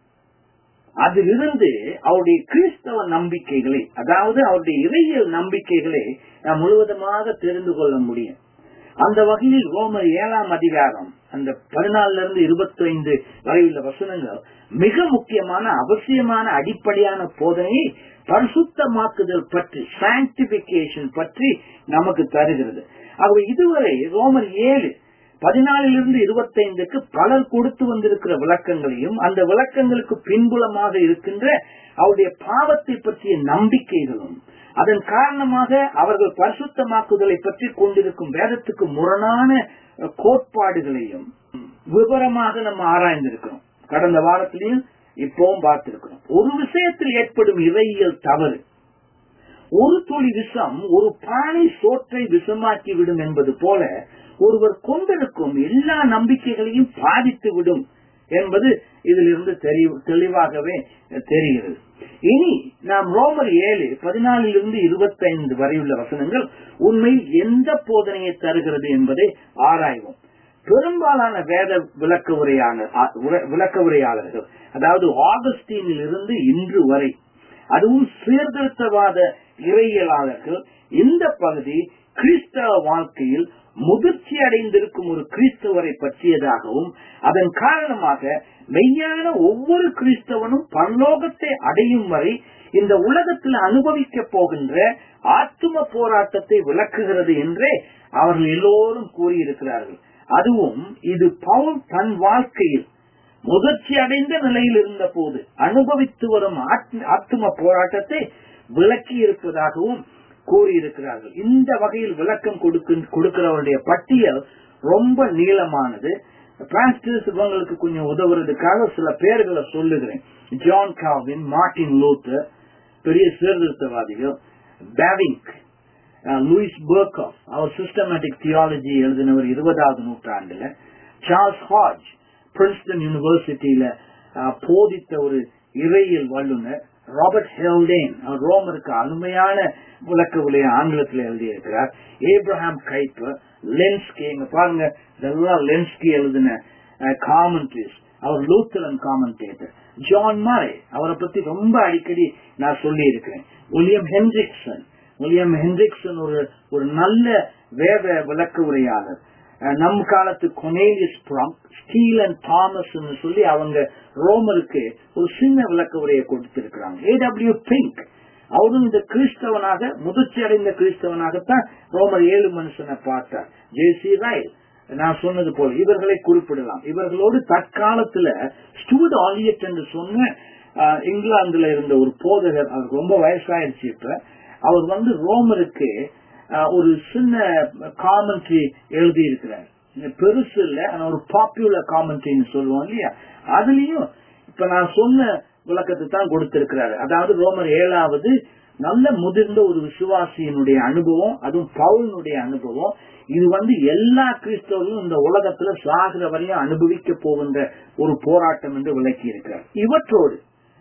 அதிலிருந்து அவருடைய கிறிஸ்தவ நம்பிக்கைகளை அதாவது அவருடைய இறையியல் நம்பிக்கைகளை நாம் முழுவதுமாக தெரிந்து கொள்ள முடியும் அந்த வகையில் ரோமர் ஏழாம் அதிகாரம் அந்த பதினாலுல இருந்து இருபத்தி ஐந்து வரையுள்ள வசனங்கள் மிக முக்கியமான அவசியமான அடிப்படையான போதனையை பரிசுத்தமாக்குதல் பற்றி சாங்டிபிகேஷன் பற்றி நமக்கு தருகிறது ஆகவே இதுவரை ரோமர் ஏழு பதினாலிலிருந்து இருபத்தைந்துக்கு பலர் கொடுத்து வந்திருக்கிற விளக்கங்களையும் அந்த விளக்கங்களுக்கு பின்புலமாக இருக்கின்ற அவருடைய பாவத்தை பற்றிய நம்பிக்கைகளும் அதன் காரணமாக அவர்கள் பரிசுத்தமாக்குதலை பற்றி கொண்டிருக்கும் வேதத்துக்கு முரணான கோட்பாடுகளையும் விவரமாக நம்ம ஆராய்ந்திருக்கிறோம் கடந்த வாரத்திலையும் இப்பவும் பார்த்திருக்கிறோம் ஒரு விஷயத்தில் ஏற்படும் இறையியல் தவறு ஒரு துளி விஷம் ஒரு பானை சோற்றை விஷமாக்கி விடும் என்பது போல ஒருவர் கொண்டிருக்கும் எல்லா நம்பிக்கைகளையும் பாதித்து விடும் என்பது இதிலிருந்து தெளிவாகவே தெரிகிறது இனி நாம் ரோமர் ஏழு பதினாலிலிருந்து இருபத்தி ஐந்து வரையுள்ள வசனங்கள் உண்மையில் எந்த போதனையை தருகிறது என்பதை ஆராய்வோம் பெரும்பாலான வேத விளக்க உரையான விளக்க உரையாளர்கள் அதாவது ஆகஸ்டீனில் இருந்து இன்று வரை அதுவும் சீர்திருத்தவாத இறையியலாளர்கள் இந்த பகுதி கிறிஸ்தவ வாழ்க்கையில் முதிர்ச்சி அடைந்திருக்கும் ஒரு கிறிஸ்தவரை பற்றியதாகவும் அதன் காரணமாக மெய்யான ஒவ்வொரு கிறிஸ்தவனும் பரலோகத்தை அடையும் வரை இந்த உலகத்தில் அனுபவிக்க போகின்ற ஆத்தும போராட்டத்தை விளக்குகிறது என்றே அவர்கள் எல்லோரும் கூறியிருக்கிறார்கள் அதுவும் இது பவுல் தன் வாழ்க்கையில் முதிர்ச்சி அடைந்த நிலையில் இருந்த போது அனுபவித்து வரும் ஆத்தும போராட்டத்தை விளக்கி இருப்பதாகவும் கூறியிருக்கிறார்கள் இந்த வகையில் விளக்கம் கொடுக்கிறவருடைய பட்டியல் ரொம்ப நீளமானது பிரான்ஸ்டர்ஸ் இவங்களுக்கு கொஞ்சம் உதவுறதுக்காக சில பேர்களை சொல்லுகிறேன் ஜான் காவின் மார்டின் லூத்தர் பெரிய சீர்திருத்தவாதிகள் பேவிங்க் லூயிஸ் பர்காஃப் அவர் சிஸ்டமேட்டிக் தியாலஜி எழுதினவர் இருபதாவது நூற்றாண்டுல சார்ல்ஸ் ஹாஜ் பிரின்ஸ்டன் யூனிவர்சிட்டியில போதித்த ஒரு இறையியல் வல்லுநர் ராபர்ட் ஹெல்டேன் அவர் ரோமருக்கு அருமையான விளக்க உடைய ஆங்கிலத்தில் எழுதியிருக்கிறார் ஏப்ரஹாம் கைப்பர் லென்ஸ்கி இங்க பாருங்க இதெல்லாம் லென்ஸ்கி எழுதின காமெண்ட்ரிஸ் அவர் லூத்தரன் காமெண்டேட்டர் ஜான் மாரே அவரை பத்தி ரொம்ப அடிக்கடி நான் சொல்லி இருக்கிறேன் வில்லியம் ஹென்ரிக்சன் வில்லியம் ஹென்ரிக்சன் ஒரு ஒரு நல்ல வேத விளக்க உரையாளர் நம் காலத்து கொனேலியஸ் ஸ்டீல் அண்ட் தாமஸ் சொல்லி அவங்க ரோமருக்கு ஒரு சின்ன விளக்க உரையை கொடுத்திருக்கிறாங்க ஏ டபிள்யூ பிங்க் அவரும் இந்த கிறிஸ்தவனாக முதிர்ச்சி அடைந்த கிறிஸ்தவனாகத்தான் ரோமர் ஏழு மனுஷனை பார்த்தார் ஜே சி ராய் நான் சொன்னது போல இவர்களை குறிப்பிடலாம் இவர்களோடு தற்காலத்துல ஸ்டூட் ஆலியட் என்று சொன்ன இங்கிலாந்துல இருந்த ஒரு போதகர் அவருக்கு ரொம்ப வயசாயிருச்சு இப்ப அவர் வந்து ரோமருக்கு ஒரு சின்ன காமெண்ட்ரி எழுதி இருக்கிறார் பெருசு இல்ல ஆனா ஒரு பாப்புலர் காமெண்ட்ரின்னு சொல்லுவோம் இல்லையா அதுலயும் இப்ப நான் சொன்ன விளக்கத்தை தான் கொடுத்திருக்கிறாரு அதாவது ரோமர் ஏழாவது நல்ல முதிர்ந்த ஒரு விசுவாசியினுடைய அனுபவம் அதுவும் பவுனுடைய அனுபவம் இது வந்து எல்லா கிறிஸ்தவர்களும் இந்த உலகத்துல சாகிற வரையும் அனுபவிக்க போகின்ற ஒரு போராட்டம் என்று விளக்கி இருக்கிறார் இவற்றோடு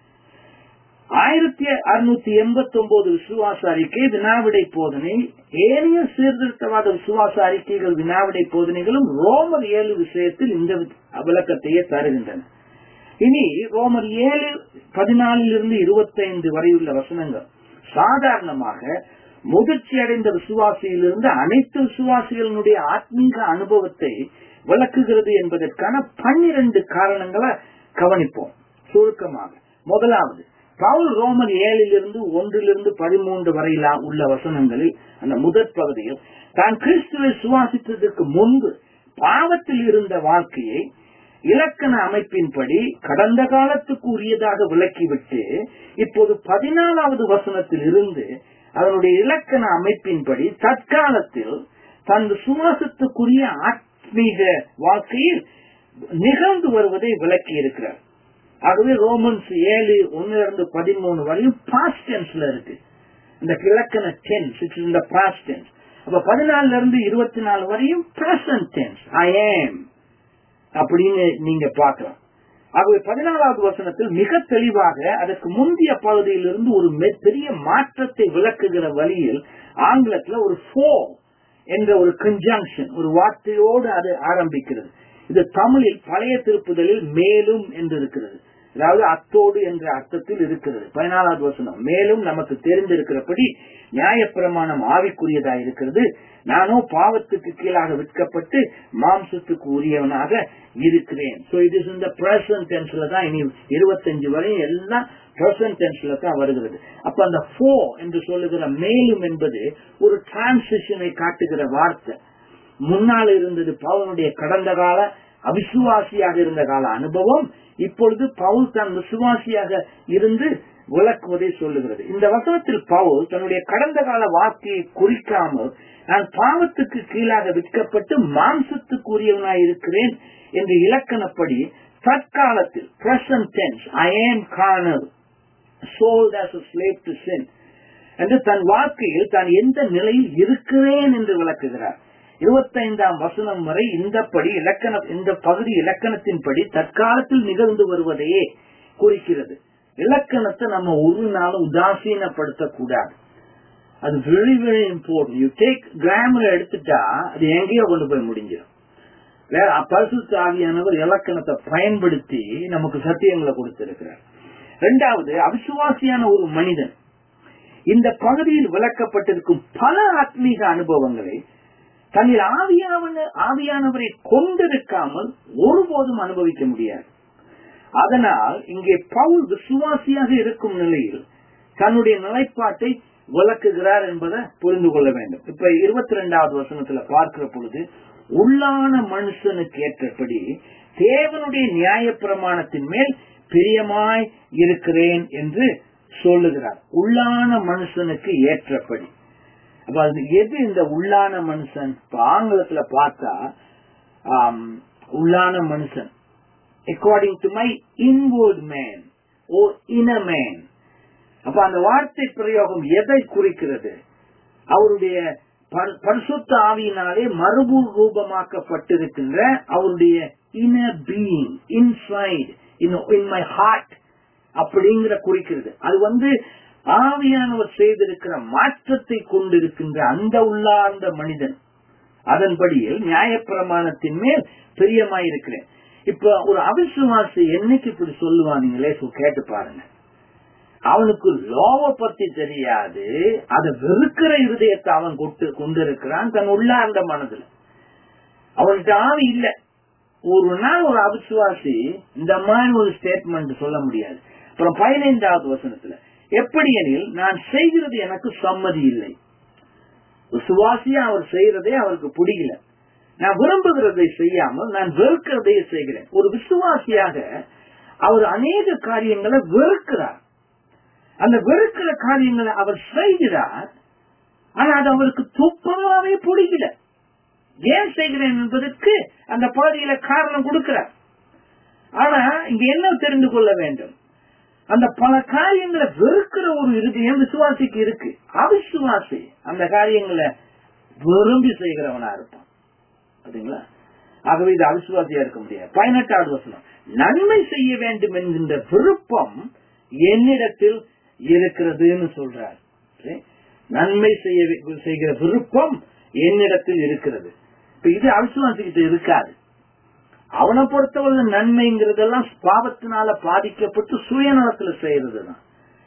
ஆயிரத்தி அறுநூத்தி எண்பத்தி ஒன்பது விசுவாச அறிக்கை வினாவிடை போதனை ஏனைய சீர்திருத்தவாத விசுவாச அறிக்கைகள் வினாவிடை போதனைகளும் ரோமர் ஏழு விஷயத்தில் இந்த விளக்கத்தையே தருகின்றன இனி ரோமர் ஏழு பதினாலிலிருந்து இருபத்தி ஐந்து வரையுள்ள வசனங்கள் சாதாரணமாக முதிர்ச்சி அடைந்த விசுவாசியிலிருந்து அனைத்து விசுவாசிகளினுடைய ஆத்மீக அனுபவத்தை விளக்குகிறது என்பதற்கான பன்னிரண்டு காரணங்களை கவனிப்போம் சுருக்கமாக முதலாவது பவுல் ரோமர் ஏழிலிருந்து ஒன்றிலிருந்து பதிமூன்று வரையிலா உள்ள வசனங்களில் அந்த முதற் பகுதியில் தான் கிறிஸ்துவை சுவாசித்ததற்கு முன்பு பாவத்தில் இருந்த வாழ்க்கையை இலக்கண அமைப்பின்படி கடந்த காலத்துக்கு உரியதாக விளக்கிவிட்டு இப்போது பதினாலாவது வசனத்தில் இருந்து அதனுடைய இலக்கண அமைப்பின்படி தற்காலத்தில் தன் சுவாசத்துக்குரிய ஆத்மீக வாழ்க்கையில் நிகழ்ந்து வருவதை விளக்கி இருக்கிறார் ஆகவே ரோமன்ஸ் ஏழு ஒன்னுல இருந்து பதிமூணு வரையும் பாஸ்ட் டென்ஸ்ல இருக்கு இந்த இலக்கண டென்ஸ் இட்ஸ் இந்த பாஸ்ட் டென்ஸ் அப்ப பதினாலுல இருந்து இருபத்தி நாலு வரையும் பிரசன்ட் டென்ஸ் ஐ ஏம் அப்படின்னு நீங்க பாக்கலாம் ஆகவே பதினாலாவது வசனத்தில் மிக தெளிவாக அதற்கு முந்தைய பகுதியிலிருந்து ஒரு பெரிய மாற்றத்தை விளக்குகிற வழியில் ஆங்கிலத்துல ஒரு ஃபோ என்ற ஒரு கன்ஜங்ஷன் ஒரு வார்த்தையோடு அது ஆரம்பிக்கிறது இது தமிழில் பழைய திருப்புதலில் மேலும் என்று இருக்கிறது அதாவது அத்தோடு என்ற அர்த்தத்தில் இருக்கிறது பதினாலாவது வசனம் மேலும் நமக்கு தெரிந்திருக்கிறபடி நியாயப்பிரமாணம் ஆவிக்குரியதா இருக்கிறது நானோ பாவத்துக்கு கீழாக விற்கப்பட்டு மாம்சத்துக்கு உரியவனாக இருக்கிறேன் சோ இது இந்த பிரசன்ட் டென்ஸ்ல தான் இனி இருபத்தஞ்சு வரையும் எல்லாம் பிரசன்ட் டென்ஸ்ல தான் வருகிறது அப்ப அந்த ஃபோ என்று சொல்லுகிற மேலும் என்பது ஒரு டிரான்சிஷனை காட்டுகிற வார்த்தை முன்னால் இருந்தது பவுனுடைய கடந்த கால அவிசுவாசியாக இருந்த கால அனுபவம் இப்பொழுது பவுல் தன் விசுவாசியாக இருந்து விளக்குவதை சொல்லுகிறது இந்த வசனத்தில் பவுல் தன்னுடைய கடந்த கால வார்த்தையை குறிக்காமல் நான் பாவத்துக்கு கீழாக விற்கப்பட்டு மாம்சத்துக்குரியவனாய் இருக்கிறேன் என்று இலக்கணப்படி தற்காலத்தில் present tense I am carnal sold as a slave to sin என்று தன் வாழ்க்கையில் தான் எந்த நிலையில் இருக்கிறேன் என்று விளக்குகிறார் இருபத்தைந்தாம் வசனம் வரை இந்தப்படி இலக்கண இந்த பகுதி இலக்கணத்தின்படி தற்காலத்தில் நிகழ்ந்து வருவதையே குறிக்கிறது இலக்கணத்தை நம்ம ஒரு நாளும் உதாசீனப்படுத்த கூடாது அது very very important you take grammar எடுத்துட்டா அது எங்கேயோ கொண்டு போய் முடிஞ்சிடும் வேற பரிசுத்த ஆவியானவர் இலக்கணத்தை பயன்படுத்தி நமக்கு சத்தியங்களை கொடுத்திருக்கிறார் இரண்டாவது அவிசுவாசியான ஒரு மனிதன் இந்த பகுதியில் விளக்கப்பட்டிருக்கும் பல ஆத்மீக அனுபவங்களை தன்னில் ஆவியாவன ஆவியானவரை கொண்டிருக்காமல் ஒருபோதும் அனுபவிக்க முடியாது அதனால் இங்கே பவுல் விசுவாசியாக இருக்கும் நிலையில் தன்னுடைய நிலைப்பாட்டை விளக்குகிறார் என்பதை புரிந்து கொள்ள வேண்டும் இப்ப இருபத்தி ரெண்டாவது வசனத்துல பார்க்கிற பொழுது உள்ளான மனுஷனுக்கு ஏற்றபடி தேவனுடைய நியாய பிரமாணத்தின் மேல் பிரியமாய் இருக்கிறேன் என்று சொல்லுகிறார் உள்ளான மனுஷனுக்கு ஏற்றபடி அப்ப அது எது இந்த உள்ளான மனுஷன் இப்ப ஆங்கிலத்துல பார்த்தா ஆம், உள்ளான மனுஷன் according to my inward man oh inner man அப்ப அந்த வார்த்தை பிரயோகம் எதை குறிக்கிறது அவருடைய பரி- பரிசுத்த ஆவியினாலே மறுபு ரூபமாக்கப்பட்டிருக்கின்ற அவருடைய inner being inside in my heart அப்படிங்கிற குறிக்கிறது அது வந்து ஆவியானவர் செய்திருக்கிற மாற்றத்தை கொண்டிருக்கின்ற அந்த உள்ளார்ந்த மனிதன் அதன்படியில் நியாயப்பிரமாணத்தின் மேல் பிரியமாயிருக்கிறேன் இப்ப ஒரு அவிசுவாசி என்னைக்கு இப்படி சொல்லுவானீங்களே so கேட்டு பாருங்க அவனுக்கு லோவ பத்தி தெரியாது அதை வெறுக்கிற இருதயத்தை அவன் கொண்டு கொண்டிருக்கிறான் தன் உள்ளார்ந்த மனதுல அவன்கிட்ட ஆவி இல்ல ஒரு நாள் ஒரு அவிசுவாசி இந்த மாதிரி ஒரு ஸ்டேட்மெண்ட் சொல்ல முடியாது அப்புறம் பதினைந்தாவது வசனத்துல எப்படி எனில் நான் செய்கிறது எனக்கு சம்மதி இல்லை விசுவாசியா அவர் செய்யறதே அவருக்கு பிடிக்கல நான் விரும்புகிறதை செய்யாமல் நான் வெறுக்கிறதை செய்கிறேன் ஒரு விசுவாசியாக அவர் அநேக காரியங்களை வெறுக்கிறார் அந்த வெறுக்கிற காரியங்களை அவர் செய்கிறார் ஆனா அது அவருக்கு துப்பமாவே பிடிக்கல ஏன் செய்கிறேன் என்பதற்கு அந்த பகுதியில காரணம் கொடுக்கிறார் ஆனா இங்க என்ன தெரிந்து கொள்ள வேண்டும் அந்த பல காரியங்களை வெறுக்கிற ஒரு இருதயம் விசுவாசிக்கு இருக்கு அவிசுவாசி அந்த காரியங்களை விரும்பி செய்கிறவனா இருப்பான் பாத்தீங்களா ஆகவே இது அவிசுவாசியா இருக்க முடியாது பதினெட்டாவது வசனம் நன்மை செய்ய வேண்டும் என்கின்ற விருப்பம் என்னிடத்தில் இருக்கிறதுன்னு சொல்றார் சரி? நன்மை செய்ய செய்கிற விருப்பம் என்னிடத்தில் இருக்கிறது இப்ப இது அவிசுவாசிக்கிட்ட இருக்காது அவனை பொறுத்தவரை நன்மைங்கிறதெல்லாம் பாவத்தினால பாதிக்கப்பட்டு சுயநலத்துல செய்யறதுதான்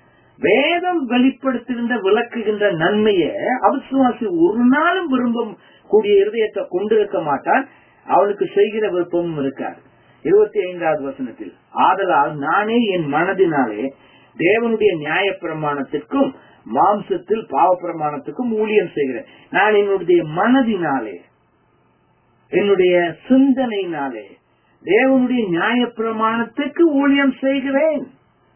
வேதம் வெளிப்படுத்துகின்ற விளக்குகின்ற நன்மையை அவிசுவாசி ஒரு நாளும் விரும்பும் கூடிய இருதயத்தை கொண்டிருக்க மாட்டான் அவனுக்கு செய்கிற விருப்பமும் இருக்காது இருபத்தி ஐந்தாவது வசனத்தில் ஆதலால் நானே என் மனதினாலே தேவனுடைய நியாய பிரமாணத்திற்கும் மாம்சத்தில் பாவ பிரமாணத்துக்கும் ஊழியம் செய்கிறேன் நான் என்னுடைய மனதினாலே என்னுடைய சிந்தனையினாலே தேவனுடைய நியாய பிரமாணத்துக்கு ஊழியம் செய்கிறேன்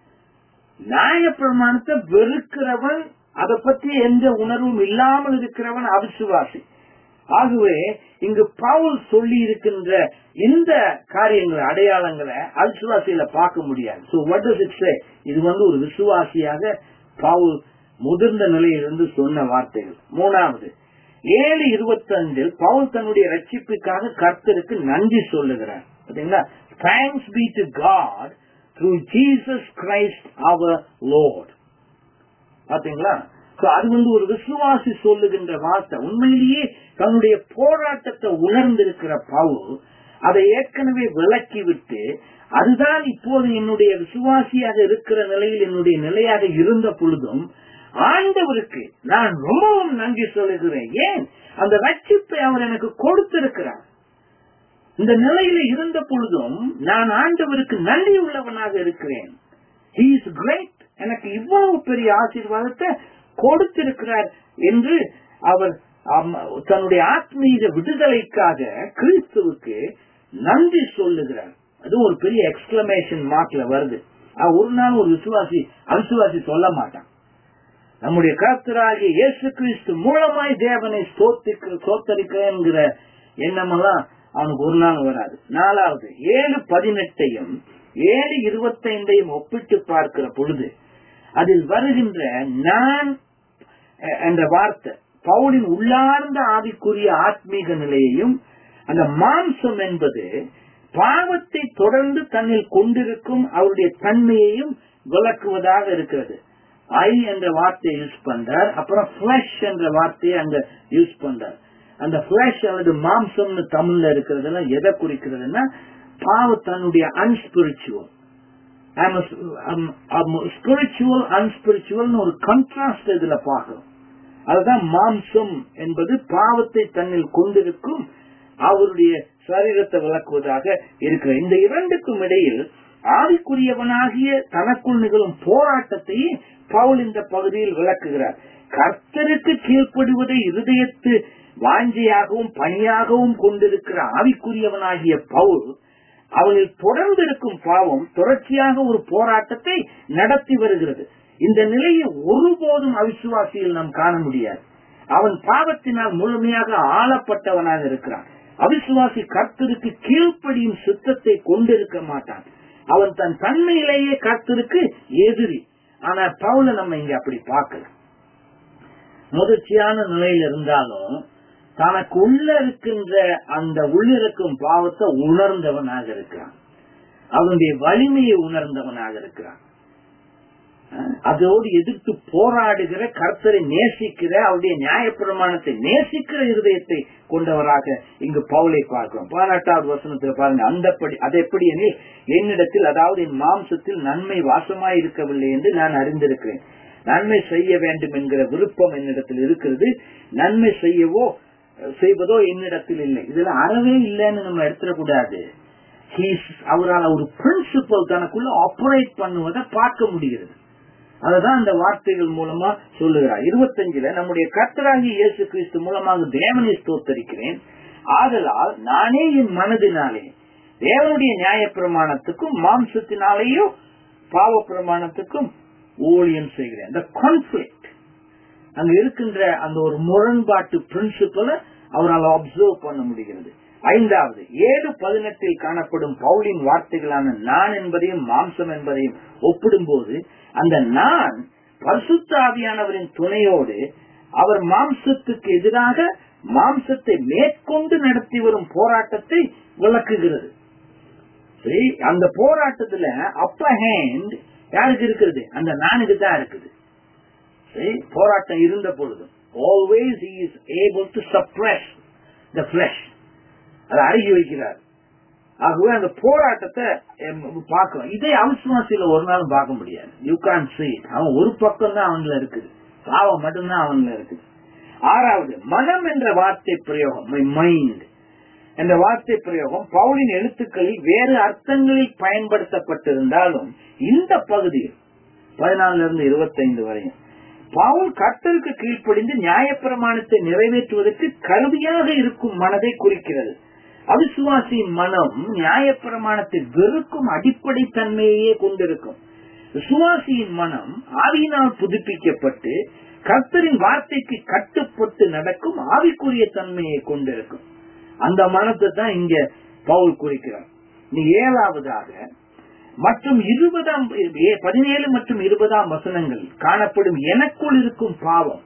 நியாய பிரமாணத்தை வெறுக்கிறவன் அதை பற்றி எந்த உணர்வும் இல்லாமல் இருக்கிறவன் அவிசுவாசி ஆகவே இங்கு பவுல் சொல்லி இருக்கின்ற இந்த காரியங்களை அடையாளங்களை அவிசுவாசியில பார்க்க முடியாது so what does it say இது வந்து ஒரு விசுவாசியாக பவுல் முதிர்ந்த நிலையிலிருந்து சொன்ன வார்த்தைகள் மூணாவது ஏழு இருபத்தஞ்சில் பவுல் தன்னுடைய ரட்சிப்புக்காக கர்த்தருக்கு நன்றி சொல்லுகிறார் பாத்தீங்களா thanks be to God through Jesus Christ அவர் லோட் பாத்தீங்களா So, அது வந்து ஒரு விசுவாசி சொல்லுகின்ற வார்த்தை உண்மையிலேயே தன்னுடைய போராட்டத்தை உணர்ந்திருக்கிற பவுல் அதை ஏற்கனவே விளக்கிவிட்டு அதுதான் இப்போது என்னுடைய விசுவாசியாக இருக்கிற நிலையில் என்னுடைய நிலையாக இருந்த பொழுதும் ஆண்டவருக்கு நான் ரொம்பவும் நன்றி சொல்லுகிறேன் ஏன் அந்த ரட்சிப்பை அவர் எனக்கு கொடுத்திருக்கிறார் இந்த நிலையில இருந்த பொழுதும் நான் ஆண்டவருக்கு நன்றி உள்ளவனாக இருக்கிறேன் He is great எனக்கு இவ்வளவு பெரிய ஆசீர்வாதத்தை கொடுத்திருக்கிறார் என்று அவர் அம்- தன்னுடைய ஆத்மீக விடுதலைக்காக கிறிஸ்துவுக்கு நன்றி சொல்லுகிறார் அது ஒரு பெரிய எக்ஸ்கிளமேஷன் மார்க்ல வருது அது ஒரு நாள் ஒரு விசுவாசி அவிசுவாசி சொல்ல மாட்டான் நம்முடைய கர்த்தராகிய இயேசு கிறிஸ்து மூலமாய் தேவனை ஸ்தோத்திக்க சோத்தரிக்கிற எண்ணமெல்லாம் அவனுக்கு ஒரு நாள் வராது நாலாவது ஏழு பதினெட்டையும் ஏழு இருபத்தைந்தையும் ஒப்பிட்டு பார்க்கிற பொழுது அதில் வருகின்ற நான் அஹ், என்ற வார்த்தை பவுலின் உள்ளார்ந்த ஆவிக்குரிய ஆத்மீக நிலையையும் அந்த மாம்சம் என்பது பாவத்தை தொடர்ந்து தன்னில் கொண்டிருக்கும் அவருடைய தன்மையையும் விளக்குவதாக இருக்கிறது ஐ என்ற வார்த்தையை யூஸ் பண்றார் அப்புறம் பிளஷ் என்ற வார்த்தையை அங்க யூஸ் பண்றார் அந்த பிளஷ் அல்லது மாம்சம்னு தமிழ்ல இருக்கிறதெல்லாம் எதை குறிக்கிறதுன்னா பாவ தன்னுடைய அன்ஸ்பிரிச்சுவல் ஸ்பிரிச்சுவல் அன்ஸ்பிரிச்சுவல் ஒரு கண்ட்ராஸ்ட் இதுல பார்க்கிறோம் அதுதான் மாம்சம் என்பது பாவத்தை தன்னில் கொண்டிருக்கும் அவருடைய சரீரத்தை விளக்குவதாக இருக்கிற இந்த இரண்டுக்கும் இடையில் ஆவிக்குரியவனாகிய தனக்குள் நிகழும் போராட்டத்தையே பவுல் இந்த பகுதியில் விளக்குகிறார் கர்த்தருக்கு கீழ்ப்படுவதை இருதயத்து வாஞ்சையாகவும் பணியாகவும் கொண்டிருக்கிற ஆவிக்குரியவனாகிய பவுல் அவனில் தொடர்ந்து இருக்கும் பாவம் தொடர்ச்சியாக ஒரு போராட்டத்தை நடத்தி வருகிறது இந்த நிலையை ஒருபோதும் அவிசுவாசியில் நாம் காண முடியாது அவன் பாவத்தினால் முழுமையாக ஆளப்பட்டவனாக இருக்கிறான் அவிசுவாசி கர்த்தருக்கு கீழ்ப்படியும் சுத்தத்தை கொண்டிருக்க மாட்டான் அவன் தன் தன்மையிலேயே கர்த்தருக்கு எதிரி ஆனா பவுல நம்ம இங்க அப்படி பார்க்கல முதிர்ச்சியான நிலையில் இருந்தாலும் தனக்கு உள்ள இருக்கின்ற அந்த உள்ளிருக்கும் பாவத்தை உணர்ந்தவனாக இருக்கிறான் அவனுடைய வலிமையை உணர்ந்தவனாக இருக்கிறான் அதோடு எதிர்த்து போராடுகிற கர்த்தரை நேசிக்கிற அவருடைய நியாயப்பிரமாணத்தை நேசிக்கிற இருதயத்தை கொண்டவராக இங்கு பவுலை பார்க்கிறோம் பதினெட்டாவது வசனத்தில் பாருங்க அந்தப்படி அது எப்படி எனில் என்னிடத்தில் அதாவது என் மாம்சத்தில் நன்மை வாசமாய் இருக்கவில்லை என்று நான் அறிந்திருக்கிறேன் நன்மை செய்ய வேண்டும் என்கிற விருப்பம் என்னிடத்தில் இருக்கிறது நன்மை செய்யவோ செய்வதோ என்னிடத்தில் இல்லை இதுல அறவே இல்லைன்னு நம்ம எடுத்துடக்கூடாது அவரால் ஒரு பிரின்சிபல் தனக்குள்ள ஆபரேட் பண்ணுவதை பார்க்க முடிகிறது அதுதான் அந்த வார்த்தைகள் மூலமா சொல்லுகிறார் இருபத்தஞ்சுல நம்முடைய கர்த்தராகி இயேசு கிறிஸ்து மூலமாக தேவனை ஸ்தோத்தரிக்கிறேன் ஆதலால் நானே என் மனதினாலே தேவனுடைய நியாய பிரமாணத்துக்கும் மாம்சத்தினாலேயோ பாவ பிரமாணத்துக்கும் ஊழியம் செய்கிறேன் அந்த கான்ஃபிளிக்ட் அங்க இருக்கின்ற அந்த ஒரு முரண்பாட்டு பிரின்சிபலை அவரால் அப்சர்வ் பண்ண முடிகிறது ஐந்தாவது ஏழு பதினெட்டில் காணப்படும் பவுலின் வார்த்தைகளான நான் என்பதையும் மாம்சம் என்பதையும் ஒப்பிடும்போது அந்த நான் பரிசுத்தாவியானவரின் துணையோடு அவர் மாம்சத்துக்கு எதிராக மாம்சத்தை மேற்கொண்டு நடத்தி வரும் போராட்டத்தை விளக்குகிறது சரி அந்த போராட்டத்துல அப்ப ஹேண்ட் யாருக்கு இருக்கிறது அந்த நானுக்கு தான் இருக்குது சரி போராட்டம் இருந்த பொழுதும் always is able to suppress the flesh அதை அருகி வைக்கிறார் ஆகவே அந்த போராட்டத்தை பார்க்கலாம் இதே அவிசுவாசியில ஒரு நாளும் பார்க்க முடியாது யூ கான் see it அவன் ஒரு பக்கம் தான் அவன்ல இருக்குது பாவம் மட்டும்தான் அவன்ல இருக்குது ஆறாவது மனம் என்ற வார்த்தை பிரயோகம் மைண்ட் என்ற வார்த்தை பிரயோகம் பவுலின் எழுத்துக்களில் வேறு அர்த்தங்களில் பயன்படுத்தப்பட்டிருந்தாலும் இந்த பகுதியில் பதினாலுல இருந்து இருபத்தைந்து வரையும் பவுல் கர்த்தருக்கு கீழ்ப்படிந்து நியாயப்பிரமாணத்தை நிறைவேற்றுவதற்கு கருவியாக இருக்கும் மனதை குறிக்கிறது அவிசுவாசியின் மனம் நியாயப்பிரமாணத்தை வெறுக்கும் அடிப்படை தன்மையே கொண்டிருக்கும் விசுவாசியின் மனம் ஆவியினால் புதுப்பிக்கப்பட்டு கர்த்தரின் வார்த்தைக்கு கட்டுப்பட்டு நடக்கும் ஆவிக்குரிய தன்மையை கொண்டிருக்கும் அந்த மனத்தை தான் இங்க பவுல் குறிக்கிறார் நீ ஏழாவதாக மற்றும் இருபதாம் பதினேழு மற்றும் இருபதாம் வசனங்கள் காணப்படும் எனக்குள் இருக்கும் பாவம்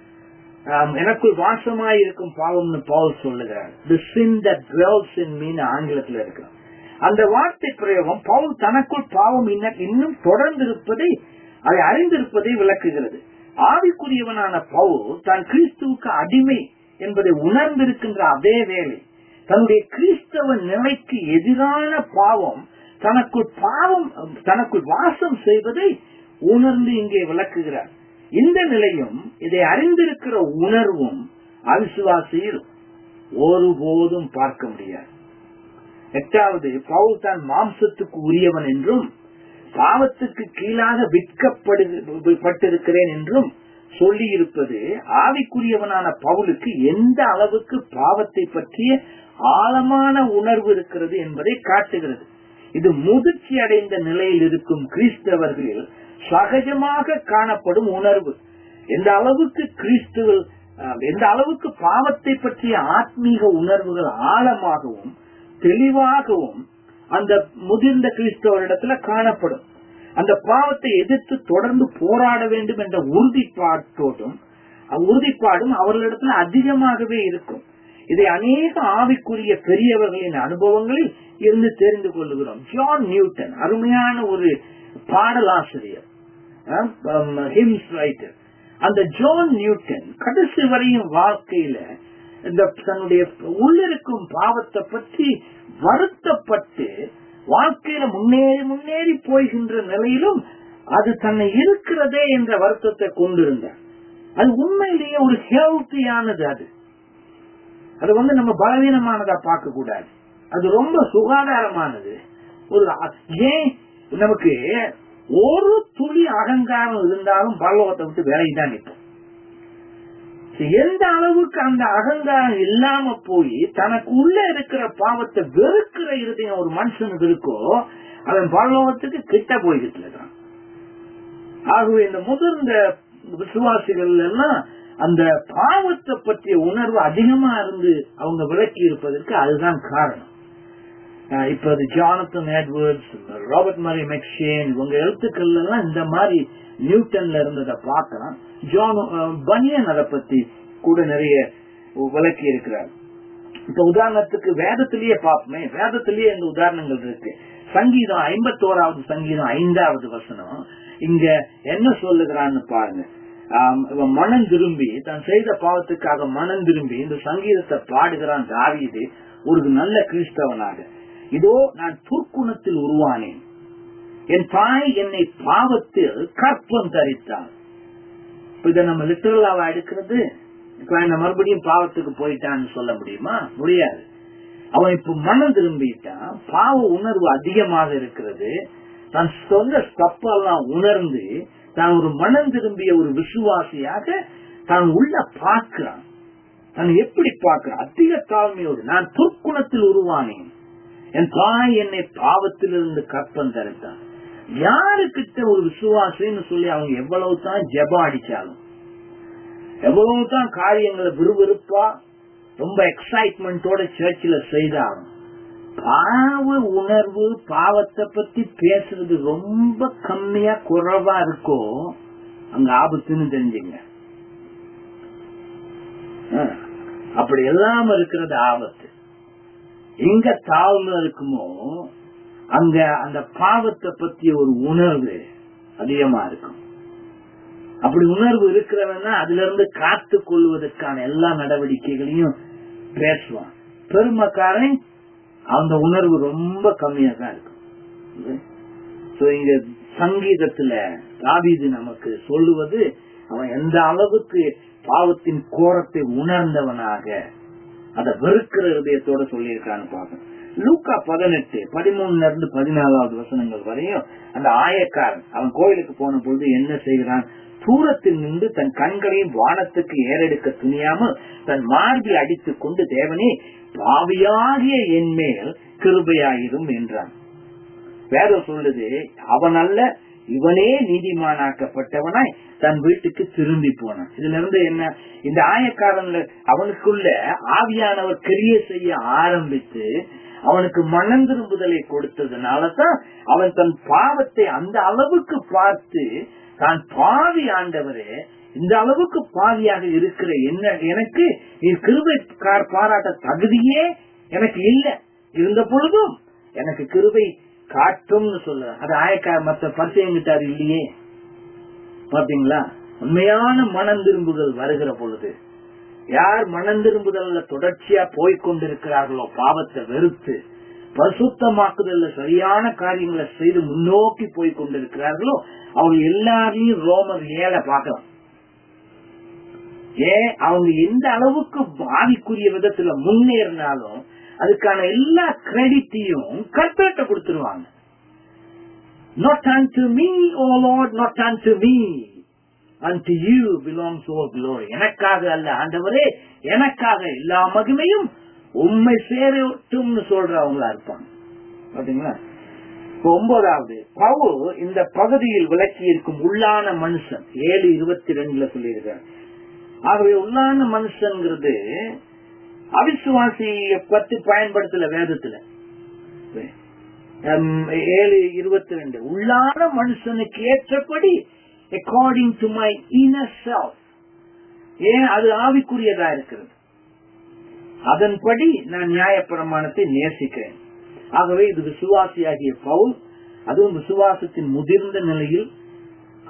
எனக்குள் வாசமாய் இருக்கும் பாவம்னு பவுல் சொல்லுகிறார் the sin that dwells in me ஆங்கிலத்தில் இருக்கு அந்த வார்த்தை பிரயோகம் பவுல் தனக்குள் பாவம் இன்னும் தொடர்ந்து இருப்பதை அதை அறிந்திருப்பதை விளக்குகிறது ஆவிக்குரியவனான பவுல் தான் கிறிஸ்துவுக்கு அடிமை என்பதை உணர்ந்திருக்கின்ற அதே வேளை தன்னுடைய கிறிஸ்தவ நிலைக்கு எதிரான பாவம் தனக்குள் பாவம் தனக்குள் வாசம் செய்வதை உணர்ந்து இங்கே விளக்குகிறார் இந்த நிலையும் இதை அறிந்திருக்கிற உணர்வும் அவிசுவாசியில் ஒருபோதும் பார்க்க முடியாது எட்டாவது பவுல் தான் மாம்சத்துக்கு உரியவன் என்றும் பாவத்துக்கு கீழாக விற்கப்பட்டிருக்கிறேன் என்றும் சொல்லி இருப்பது ஆவிக்குரியவனான பவுலுக்கு எந்த அளவுக்கு பாவத்தை பற்றிய ஆழமான உணர்வு இருக்கிறது என்பதை காட்டுகிறது இது முதிர்ச்சி அடைந்த நிலையில் இருக்கும் கிறிஸ்தவர்களில் சகஜமாக காணப்படும் உணர்வு எந்த அளவுக்கு கிறிஸ்துவல் எந்த அளவுக்கு பாவத்தை பற்றிய ஆத்மீக உணர்வுகள் ஆழமாகவும் தெளிவாகவும் அந்த முதிர்ந்த கிறிஸ்தவரிடத்துல காணப்படும் அந்த பாவத்தை எதிர்த்து தொடர்ந்து போராட வேண்டும் என்ற உறுதிப்பாட்டோடும் உறுதிப்பாடும் அவர்களிடத்துல அதிகமாகவே இருக்கும் இதை அநேக ஆவிக்குரிய பெரியவர்களின் அனுபவங்களில் இருந்து தெரிந்து கொள்ளுகிறோம் ஜான் நியூட்டன் அருமையான ஒரு பாடலாசிரியர் ஹிம்ஸ் ரைட்டர் அந்த ஜான் நியூட்டன் கடைசி வரையும் வாழ்க்கையில இந்த தன்னுடைய உள்ளிருக்கும் பாவத்தை பற்றி வருத்தப்பட்டு வாழ்க்கையில முன்னேறி முன்னேறி போகின்ற நிலையிலும் அது தன்னை இருக்கிறதே என்ற வருத்தத்தை கொண்டிருந்தார் அது உண்மையிலேயே ஒரு ஹெல்த்தியானது அது அது வந்து நம்ம பலவீனமானதா பார்க்க கூடாது அது ரொம்ப சுகாதாரமானது ஒரு அ- ஏன் நமக்கு ஒரு துளி அகங்காரம் இருந்தாலும் பரலோகத்தை விட்டு விலகி தான் நிற்போம் எந்த அளவுக்கு அந்த அகங்காரம் இல்லாம போய் தனக்கு உள்ள இருக்கிற பாவத்தை வெறுக்கிற இருதயம் ஒரு மனுஷனுக்கு இருக்கோ அவன் பரலோகத்துக்கு கிட்ட போய்கிட்டு இருக்கான் ஆகவே இந்த முதிர்ந்த விசுவாசிகள் எல்லாம் அந்த பாவத்தை பற்றிய உணர்வு அதிகமா இருந்து அவங்க விளக்கி இருப்பதற்கு அதுதான் காரணம் அஹ் இப்ப அது Jonathan Edwards Robert Murray McCheyne இவங்க எழுத்துக்கள் எல்லாம் இந்த மாதிரி நியூட்டன்ல இருந்ததை பார்க்கலாம் ஜான் அஹ், பனியன் அதை பத்தி கூட நிறைய விளக்கி இருக்கிறார் இப்ப உதாரணத்துக்கு வேதத்திலேயே பார்ப்போமே வேதத்திலேயே இந்த உதாரணங்கள் இருக்கு சங்கீதம் ஐம்பத்தோராவது சங்கீதம் ஐந்தாவது வசனம் இங்க என்ன சொல்லுகிறான்னு பாருங்க ஆம், இவன் மனம் திரும்பி தான் செய்த பாவத்துக்காக மனம் திரும்பி இந்த சங்கீதத்தை பாடுகிறான் தாவீது ஒரு நல்ல கிறிஸ்தவனாக இதோ நான் துர்க்குணத்தில் உருவானேன் என் தாய் என்னை பாவத்தில் கற்பம் தரித்தாள் இப்ப இதை நம்ம லிட்டரலாவா எடுக்கிறது இப்ப நான் மறுபடியும் பாவத்துக்கு போயிட்டான்னு சொல்ல முடியுமா முடியாது அவன் இப்ப மனம் திரும்பிட்டான் பாவ உணர்வு அதிகமாக இருக்கிறது தன் சொந்த தப்பெல்லாம் உணர்ந்து தான் ஒரு மனம் திரும்பிய ஒரு விசுவாசியாக தான் உள்ள பார்க்கிறான் தான் எப்படி பார்க்கிறான் அதிக தாழ்மையோடு நான் துர்க்குணத்தில் உருவானேன் என் தாய் என்னை பாவத்திலிருந்து கற்பம் தரித்தான் யாருக்கிட்ட ஒரு விசுவாசின்னு சொல்லி அவங்க எவ்வளவு தான் ஜெபம் அடிச்சாலும் எவ்வளவு தான் காரியங்களை விறுவிறுப்பா ரொம்ப எக்ஸைட்மெண்டோட சர்ச்சில் செய்தாலும் பாவ உணர்வு பாவத்தை பத்தி பேசுறது ரொம்ப கம்மியா குறைவா இருக்கோ அங்க ஆபத்துன்னு தெரிஞ்சுங்க ஆ, அப்படி இல்லாம இருக்கிறது ஆபத்து எங்க தாழ்மை இருக்குமோ அங்க அந்த பாவத்தை பத்திய ஒரு உணர்வு அதிகமா இருக்கும் அப்படி உணர்வு இருக்கிறவன்னா அதுல இருந்து காத்து கொள்வதற்கான எல்லா நடவடிக்கைகளையும் பேசுவான் பெருமைக்காரன் அந்த உணர்வு ரொம்ப கம்மியா தான் இருக்கும் So, இங்க சங்கீதத்துல தாவீது நமக்கு சொல்லுவது அவன் எந்த அளவுக்கு பாவத்தின் கோரத்தை உணர்ந்தவனாக அதை வெறுக்கிற இதயத்தோட சொல்லியிருக்கான்னு பார்க்கணும் லூக்கா பதினெட்டு பதிமூணுல இருந்து பதினாலாவது வசனங்கள் வரையும் அந்த ஆயக்காரன் அவன் கோயிலுக்கு போன பொழுது என்ன செய்கிறான் தூரத்தில் நின்று தன் கண்களையும் வானத்துக்கு ஏறெடுக்க துணியாமல் தன் மார்பில் அடித்துக் கொண்டு தேவனே பாவியாகிய என் மேல் கிருபையாயிரும் என்றான் வேதம் சொல்லுது அவன் அல்ல இவனே நீதிமானாக்கப்பட்டவனாய் தன் வீட்டுக்கு திரும்பி போனான் இதுல இருந்து என்ன இந்த ஆயக்காரன்ல அவனுக்குள்ள ஆவியானவர் கிரிய செய்ய ஆரம்பித்து அவனுக்கு மனம் திரும்புதலை கொடுத்ததுனாலதான் அவன் தன் பாவத்தை அந்த அளவுக்கு பார்த்து தான் பாவி ஆண்டவரே இந்த அளவுக்கு பாவியாக இருக்கிற என்ன எனக்கு நீ கிருபை கா- பாராட்ட தகுதியே எனக்கு இல்ல இருந்த பொழுதும் எனக்கு கிருபை காட்டும்னு சொல்ல அது ஆயக்கா மத்த பரிசயங்கிட்டார் இல்லையே பாத்தீங்களா உண்மையான மனம் திரும்புதல் வருகிற பொழுது யார் மனம் திரும்புதல்ல தொடர்ச்சியா போய்கொண்டிருக்கிறார்களோ பாவத்தை வெறுத்து பரிசுத்தமாக்குதல்ல சரியான காரியங்களை செய்து முன்னோக்கி போய் கொண்டிருக்கிறார்களோ அவங்க எல்லாரையும் ரோமர் ஏழை பார்க்கலாம் ஏன் அவங்க எந்த அளவுக்கு ஆவிக்குரிய விதத்துல முன்னேறினாலும் அதுக்கான எல்லா கிரெடிட்டையும் கர்த்தர்கிட்ட கொடுத்துருவாங்க not unto me o lord not unto me unto you belongs all glory எனக்காக அல்ல ஆண்டவரே எனக்காக எல்லா மகிமையும் உண்மை சேரட்டும்னு சொல்றவங்களா இருப்பாங்க பாத்தீங்களா இப்ப ஒன்பதாவது பவுல் இந்த பகுதியில் விளக்கி இருக்கும் உள்ளான மனுஷன் ஏழு இருபத்தி ரெண்டுல சொல்லியிருக்கார் ஆகவே உள்ளான மனுஷன்ங்கிறது அவிசுவாசிய பத்தி பயன்படுத்தல வேதத்துல ஹம், ஏழு இருபத்தி ரெண்டு உள்ளான மனுஷனுக்கு ஏற்றபடி according to my inner self ஏன் அது ஆவிக்குரியதா இருக்கிறது அதன்படி நான் நியாயப்பிரமாணத்தை நேசிக்கிறேன் ஆகவே இது விசுவாசியாகிய பவுல் அதுவும் விசுவாசத்தின் முதிர்ந்த நிலையில்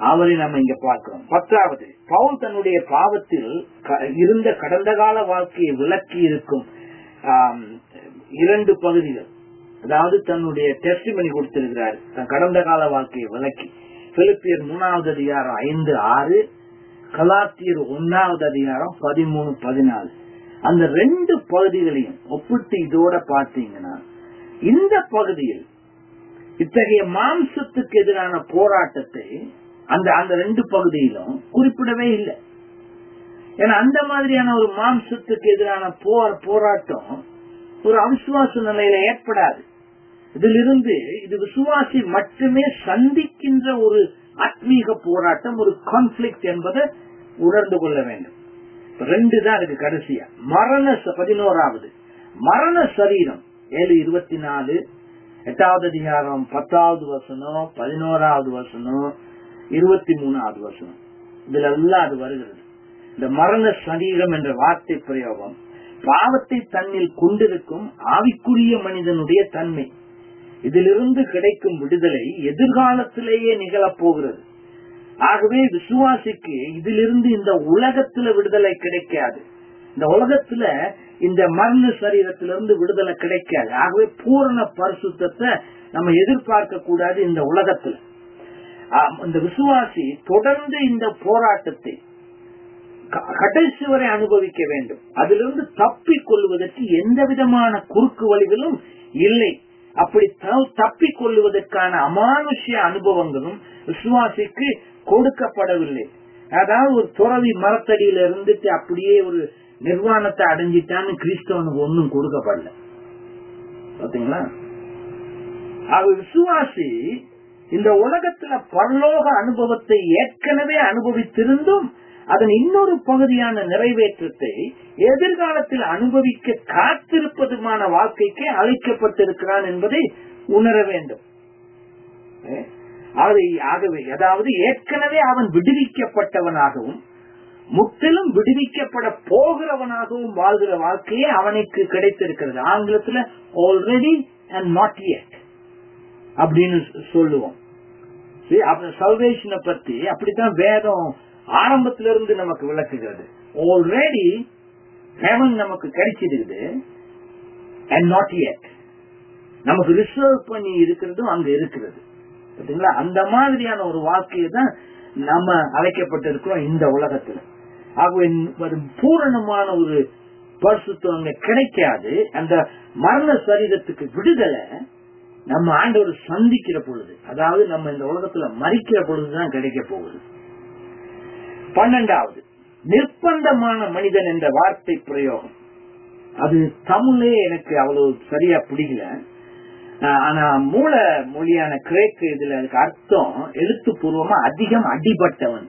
அவரை நம்ம இங்க பார்க்கிறோம் பத்தாவது பவுல் தன்னுடைய பாவத்தில் க- இருந்த கடந்த கால வாழ்க்கையை விளக்கி இருக்கும் ஆம், இரண்டு பகுதிகள் அதாவது தன்னுடைய டெஸ்டிமனி கொடுத்திருக்கிறார் தன் கடந்த கால வாழ்க்கையை விளக்கி பிலிப்பியர் மூணாவது அதிகாரம் ஐந்து ஆறு கலாத்தியர் ஒன்னாவது அதிகாரம் பதிமூணு பதினாலு அந்த ரெண்டு பகுதிகளையும் ஒப்பிட்டு இதோட பார்த்தீங்கன்னா இந்த பகுதியில் இத்தகைய மாம்சத்துக்கு எதிரான போராட்டத்தை அந்த அந்த ரெண்டு பகுதியிலும் குறிப்பிடவே இல்லை ஏன்னா அந்த மாதிரியான ஒரு மாம்சத்துக்கு எதிரான போர் போராட்டம் ஒரு அவிசுவாச நிலையில ஏற்படாது இதிலிருந்து இது விசுவாசி மட்டுமே சந்திக்கின்ற ஒரு ஆத்மீக போராட்டம் ஒரு கான்ஃபிளிக்ட் என்பதை உணர்ந்து கொள்ள வேண்டும் இப்ப ரெண்டு தான் இருக்கு கடைசியா மரண ச- பதினோராவது மரண சரீரம் ஏழு இருபத்தி நாலு எட்டாவது அதிகாரம் பத்தாவது வசனம் பதினோராவது வசனம் இருபத்தி மூணாவது வசனம் இதுல எல்லாம் அது வருகிறது இந்த மரண சரீரம் என்ற வார்த்தை பிரயோகம் பாவத்தை தன்னில் கொண்டிருக்கும் ஆவிக்குரிய மனிதனுடைய தன்மை இதிலிருந்து கிடைக்கும் விடுதலை எதிர்காலத்திலேயே நிகழப் போகிறது ஆகவே விசுவாசிக்கு இதிலிருந்து இந்த உலகத்துல விடுதலை கிடைக்காது இந்த உலகத்துல இந்த மரண சரீரத்திலிருந்து விடுதலை கிடைக்காது ஆகவே பூரண பரிசுத்தத்தை நம்ம எதிர்பார்க்க கூடாது இந்த உலகத்துல ஆம், இந்த விசுவாசி தொடர்ந்து இந்த போராட்டத்தை க- கடைசி வரை அனுபவிக்க வேண்டும் அதிலிருந்து தப்பிக் கொள்வதற்கு எந்த விதமான குறுக்கு வழிகளும் இல்லை அப்படி த- தப்பிக் கொள்வதற்கான அமானுஷ்ய அனுபவங்களும் விசுவாசிக்கு கொடுக்கப்படவில்லை அதாவது ஒரு துறவி மரத்தடியில இருந்துட்டு அப்படியே ஒரு நிர்வாணத்தை அடைஞ்சிட்டான்னு கிறிஸ்தவனுக்கு ஒன்னும் கொடுக்கப்படல பாத்தீங்களா அவ விசுவாசி இந்த உலகத்துல பரலோக அனுபவத்தை ஏற்கனவே அனுபவித்திருந்தும் அதன் இன்னொரு பகுதியான நிறைவேற்றத்தை எதிர்காலத்தில் அனுபவிக்க காத்திருப்பதுமான வாழ்க்கைக்கு அழைக்கப்பட்டிருக்கிறான் என்பதை உணர வேண்டும் ஏ? ஆகவே ஆகவே அதாவது ஏற்கனவே அவன் விடுவிக்கப்பட்டவனாகவும் முற்றிலும் விடுவிக்கப்பட போகிறவனாகவும் வாழ்கிற வாழ்க்கையே அவனுக்கு கிடைத்திருக்கிறது ஆங்கிலத்துல ஆல்ரெடி அண்ட் நாட் yet அப்படின்னு சொல்லுவோம் சல்வேஷனை பத்தி அப்படித்தான் வேதம் ஆரம்பத்துல இருந்து நமக்கு விளக்குகிறது ஆல்ரெடி ஹெவன் நமக்கு கிடைச்சிருக்குது அண்ட் நாட் yet நமக்கு ரிசர்வ் பண்ணி இருக்கிறதும் அங்க இருக்கிறது பாத்தீங்களா அந்த மாதிரியான ஒரு வாழ்க்கையை தான் நம்ம அழைக்கப்பட்டிருக்கிறோம் இந்த உலகத்துல ஆகவே ஒரு பூரணமான ஒரு பரிசுத்தம் அங்க கிடைக்காது அந்த மரண சரீரத்துக்கு விடுதலை நம்ம ஆண்டவர் சந்திக்கிற பொழுது அதாவது நம்ம இந்த உலகத்துல மறிக்கிற பொழுதுதான் கிடைக்க போகுது பன்னெண்டாவது நிர்பந்தமான மனிதன் என்ற வார்த்தை பிரயோகம் அது தமிழே எனக்கு அவ்வளவு சரியா பிடிக்கல ஆஹ் ஆனா மூல மொழியான கிரேக்கு இதுல அதுக்கு அர்த்தம் எழுத்துப்பூர்வமா அதிகம் அடிபட்டவன்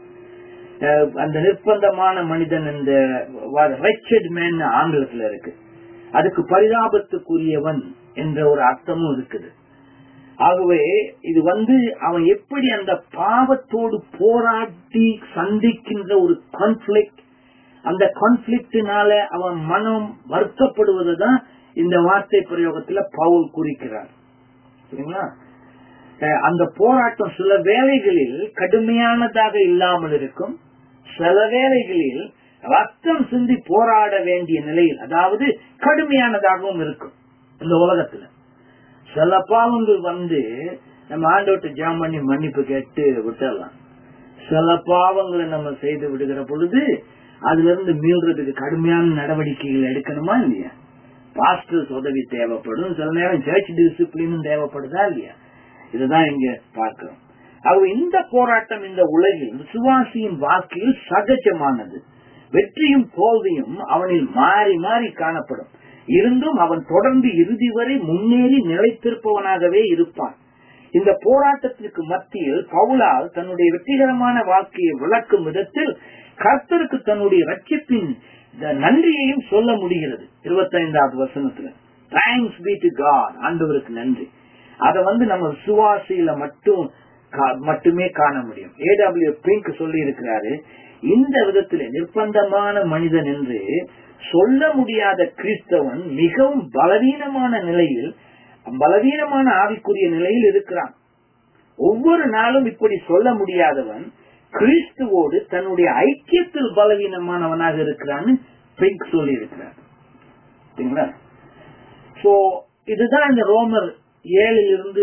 அஹ் அந்த நிர்பந்தமான மனிதன் இந்த ரெச்சட் மேன் ஆங்கிலத்துல இருக்கு அதுக்கு பரிதாபத்துக்குரியவன் என்ற ஒரு அர்த்தமும் இருக்குது ஆகவே இது வந்து அவன் எப்படி அந்த பாவத்தோடு போராட்டி சந்திக்கின்ற ஒரு கான்ஃபிளிக்ட் அந்த கான்ஃபிளிக்டினால அவன் மனம் வருத்தப்படுவதுதான் இந்த வார்த்தை பிரயோகத்துல பவுல் குறிக்கிறார் சரிங்களா அஹ் அந்த போராட்டம் சில வேளைகளில் கடுமையானதாக இல்லாமல் இருக்கும் சில வேளைகளில் ரத்தம் சிந்தி போராட வேண்டிய நிலையில் அதாவது கடுமையானதாகவும் இருக்கும் இந்த உலகத்துல சில பாவங்கள் வந்து நம்ம ஆண்டவர்கிட்ட ஜாம் பண்ணி மன்னிப்பு கேட்டு விட்டுடலாம் சில பாவங்களை நம்ம செய்து விடுகிற பொழுது அதுல இருந்து மீள்றதுக்கு கடுமையான நடவடிக்கைகள் எடுக்கணுமா இல்லையா பாஸ்டர்ஸ் உதவி தேவைப்படும் சில நேரம் சர்ச் டிசிப்ளினும் தேவைப்படுதா இல்லையா இதுதான் இங்க பார்க்கிறோம் ஆகவே இந்த போராட்டம் இந்த உலகில் விசுவாசியின் வாழ்க்கையில் சகஜமானது வெற்றியும் தோல்வியும் அவனில் மாறி மாறி காணப்படும் இருந்தும் அவன் தொடர்ந்து இறுதி வரை முன்னேறி நிலைத்திருப்பவனாகவே இருப்பான் இந்த போராட்டத்திற்கு மத்தியில் பவுலால் தன்னுடைய வெற்றிகரமான வாழ்க்கையை விளக்கும் விதத்தில் கர்த்தருக்கு தன்னுடைய ரட்சிப்பின் இந்த நன்றியையும் சொல்ல முடிகிறது இருபத்தைந்தாவது வசனத்துல தேங்க்ஸ் பி டு காட் ஆண்டவருக்கு நன்றி அதை வந்து நம்ம சுவாசியில மட்டும் கா- மட்டுமே காண முடியும் ஏடபிள்யூ பிங்க் சொல்லி இருக்கிறாரு இந்த விதத்திலே நிர்பந்தமான மனிதன் என்று சொல்ல முடியாத கிறிஸ்தவன் மிகவும் பலவீனமான நிலையில் பலவீனமான ஆவிக்குரிய நிலையில் இருக்கிறான் ஒவ்வொரு நாளும் இப்படி சொல்ல முடியாதவன் கிறிஸ்துவோடு தன்னுடைய ஐக்கியத்தில் பலவீனமானவனாக இருக்கிறான்னு பிரிங்க் சொல்லி இருக்கிறார் சரிங்களா சோ இதுதான் இந்த ரோமர் ஏழில் இருந்து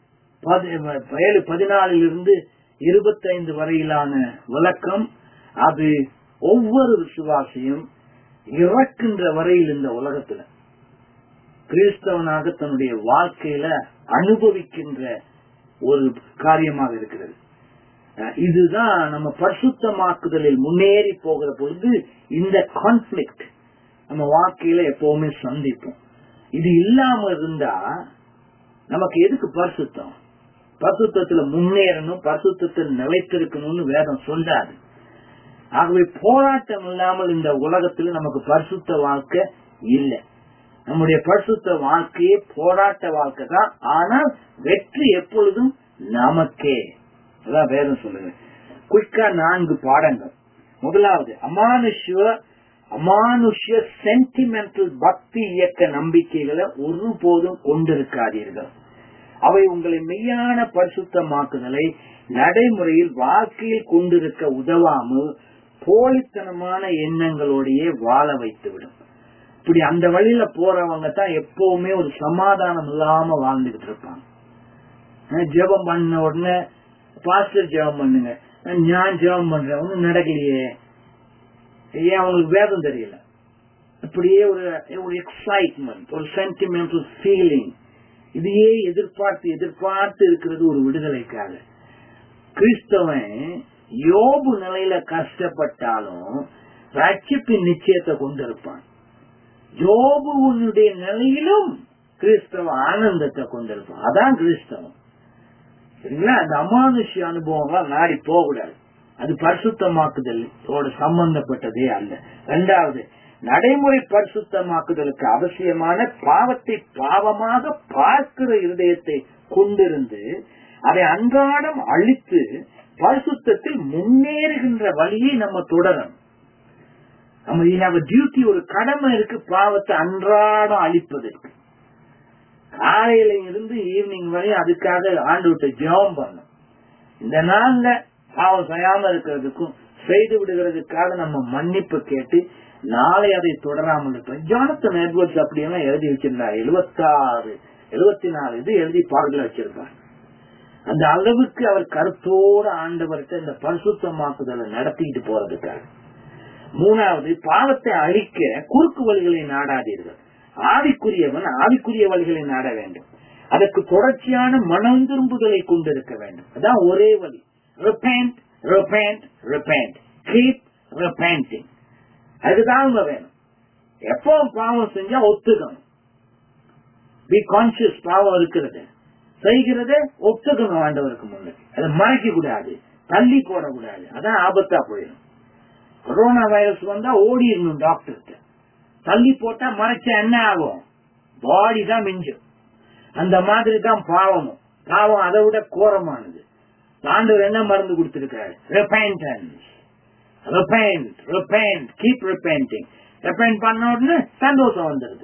ஏழு பதினாலில் இருந்து இருபத்தைந்து வரையிலான விளக்கம் அது ஒவ்வொரு விசுவாசியும் இறக்கின்ற வரையில் இந்த உலகத்துல கிறிஸ்தவனாக தன்னுடைய வாழ்க்கையில அனுபவிக்கின்ற ஒரு காரியமாக இருக்கிறது இதுதான் நம்ம பரிசுத்தமாக்குதலில் முன்னேறி போகிற பொழுது இந்த கான்ஃபிளிக்ட் நம்ம வாழ்க்கையில எப்பவுமே சந்திப்போம் இது இல்லாம இருந்தா நமக்கு எதுக்கு பரிசுத்தம் பரிசுத்தத்துல முன்னேறணும் பரிசுத்தத்தில் நிலைத்திருக்கணும்னு வேதம் சொல்லாது ஆகவே போராட்டம் இல்லாமல் இந்த உலகத்துல நமக்கு பரிசுத்த வாழ்க்கை இல்லை நம்முடைய பரிசுத்த வாழ்க்கையே போராட்ட வாழ்க்கை தான் ஆனால் வெற்றி எப்பொழுதும் நமக்கே அதான் வேதம் சொல்லுங்க குயிக்கா நான்கு பாடங்கள் முதலாவது அமானுஷ்ய அமானுஷ்ய சென்டிமெண்டல் பக்தி இயக்க நம்பிக்கைகளை ஒருபோதும் கொண்டிருக்காதீர்கள் அவை உங்களை மெய்யான பரிசுத்தமாக்குதலை நடைமுறையில் வாழ்க்கையில் கொண்டிருக்க உதவாமல் போலித்தனமான எண்ணங்களோடையே வாழ வைத்துவிடும் இப்படி அந்த வழியில போறவங்க தான் எப்பவுமே ஒரு சமாதானம் இல்லாம வாழ்ந்துகிட்டு இருப்பாங்க ஜெபம் பண்ண உடனே பாஸ்டர் ஜெபம் பண்ணுங்க நான் ஜெபம் பண்றேன் ஒன்னும் நடக்கலையே ஏன் அவங்களுக்கு வேதம் தெரியல அப்படியே ஒரு ஒரு எக்ஸைட்மெண்ட் ஒரு சென்டிமெண்டல் ஃபீலிங் இதையே எதிர்பார்த்து எதிர்பார்த்து இருக்கிறது ஒரு விடுதலைக்காக கிறிஸ்தவன் யோபு நிலையில கஷ்டப்பட்டாலும் ரட்சிப்பின் நிச்சயத்தை கொண்டிருப்பான் யோபுவனுடைய நிலையிலும் கிறிஸ்தவ ஆனந்தத்தை கொண்டிருப்பான் அதான் கிறிஸ்தவம் சரிங்களா அந்த அமானுஷ்ய அனுபவம்லாம் நாடி போகக்கூடாது அது பரிசுத்தமாக்குதலோட சம்பந்தப்பட்டதே அல்ல இரண்டாவது நடைமுறை பரிசுத்தமாக்குதலுக்கு அவசியமான பாவத்தை பாவமாக பார்க்கிற இருதயத்தை கொண்டிருந்து அதை அன்றாடம் அழித்து பரிசுத்தத்தில் முன்னேறுகின்ற வழியை நம்ம தொடரணும் நம்ம டியூட்டி ஒரு கடமை இருக்கு பாவத்தை அன்றாடம் அழிப்பதற்கு காலையில இருந்து ஈவினிங் வரை அதுக்காக ஆண்டு விட்டு ஜெபம் பண்ணும் இந்த நாள்ல பாவம் செய்யாம இருக்கிறதுக்கும் செய்து விடுகிறதுக்காக நம்ம மன்னிப்பு கேட்டு நாளை அதை தொடராமல் இருப்போம் ஜானத்தன் எட்வர்ட்ஸ் அப்படியெல்லாம் எழுதி வச்சிருந்தார் எழுபத்தாறு எழுபத்தி நாலு இது எழுதி பாடல வச்சிருப்பார் அந்த அளவுக்கு அவர் கருத்தோட ஆண்டவர்கிட்ட இந்த பரிசுத்தமாக்குதலை நடத்திக்கிட்டு போறதுக்காக மூணாவது பாவத்தை அழிக்க குறுக்கு வழிகளை நாடாதீர்கள் ஆவிக்குரியவன் ஆவிக்குரிய வழிகளை நாட வேண்டும் அதற்கு தொடர்ச்சியான மனம் திரும்புதலை கொண்டிருக்க வேண்டும் அதான் ஒரே வழி repent repent repent keep repenting அதுதான் அவங்க வேணும் எப்போ பாவம் செஞ்சா ஒத்துக்கணும் பி கான்சியஸ் பாவம் இருக்கிறது செய்கிறத ஒத்துக்கணும் ஆண்டவருக்கு முன்னாடி அதை மறைக்க கூடாது தள்ளி போடக்கூடாது அதான் ஆபத்தா போயிடும் கொரோனா வைரஸ் வந்தா ஓடிடணும் டாக்டர்கிட்ட தள்ளி போட்டா மறைச்சா என்ன ஆகும் பாடி தான் மிஞ்சும் அந்த மாதிரி தான் பாவமும் பாவம் அதை விட கோரமானது ஆண்டவர் என்ன மருந்து கொடுத்திருக்காரு repentance repent repent keep repenting repent பண்ண உடனே சந்தோஷம் வந்துருது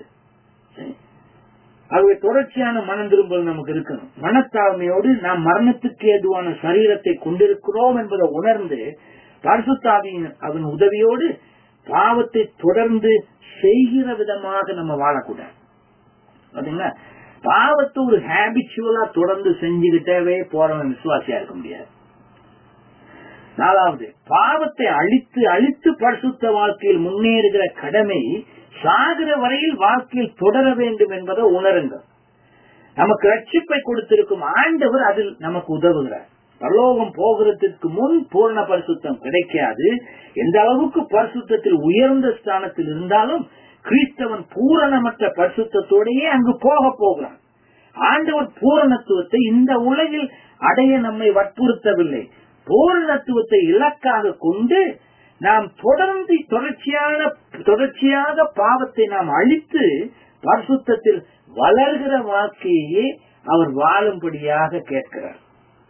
ஆகவே தொடர்ச்சியான மனம் திரும்பல் நமக்கு இருக்கணும் மனத்தாழ்மையோடு நாம் மரணத்துக்கு ஏதுவான சரீரத்தை கொண்டிருக்கிறோம் என்பதை உணர்ந்து பரிசுத்தாவியின் அதன் உதவியோடு பாவத்தை தொடர்ந்து செய்கிற விதமாக நம்ம வாழக்கூடாது பாத்தீங்களா பாவத்தை ஒரு ஹேபிச்சுவலா தொடர்ந்து செஞ்சுக்கிட்டே போறவன் விசுவாசியா இருக்க முடியாது நாலாவது பாவத்தை அழித்து அழித்து பரிசுத்த வாழ்க்கையில் முன்னேறுகிற கடமை சாகிற வரையில் வாழ்க்கையில் தொடர வேண்டும் என்பதை உணருங்கள் நமக்கு ரட்சிப்பை கொடுத்திருக்கும் ஆண்டவர் அதில் நமக்கு உதவுகிறார் பரலோகம் போகிறதுக்கு முன் பூர்ண பரிசுத்தம் கிடைக்காது எந்த அளவுக்கு பரிசுத்தத்தில் உயர்ந்த ஸ்தானத்தில் இருந்தாலும் கிறிஸ்தவன் பூரணமற்ற பரிசுத்தத்தோடையே அங்கு போக போகிறான் ஆண்டவர் பூரணத்துவத்தை இந்த உலகில் அடைய நம்மை வற்புறுத்தவில்லை பூரணத்துவத்தை இலக்காக கொண்டு நாம் தொடர்ந்து தொடர்ச்சியான தொடர்ச்சியாக பாவத்தை நாம் அழித்து பரிசுத்தத்தில் வளர்கிற வாழ்க்கையே அவர் வாழும்படியாக கேட்கிறார்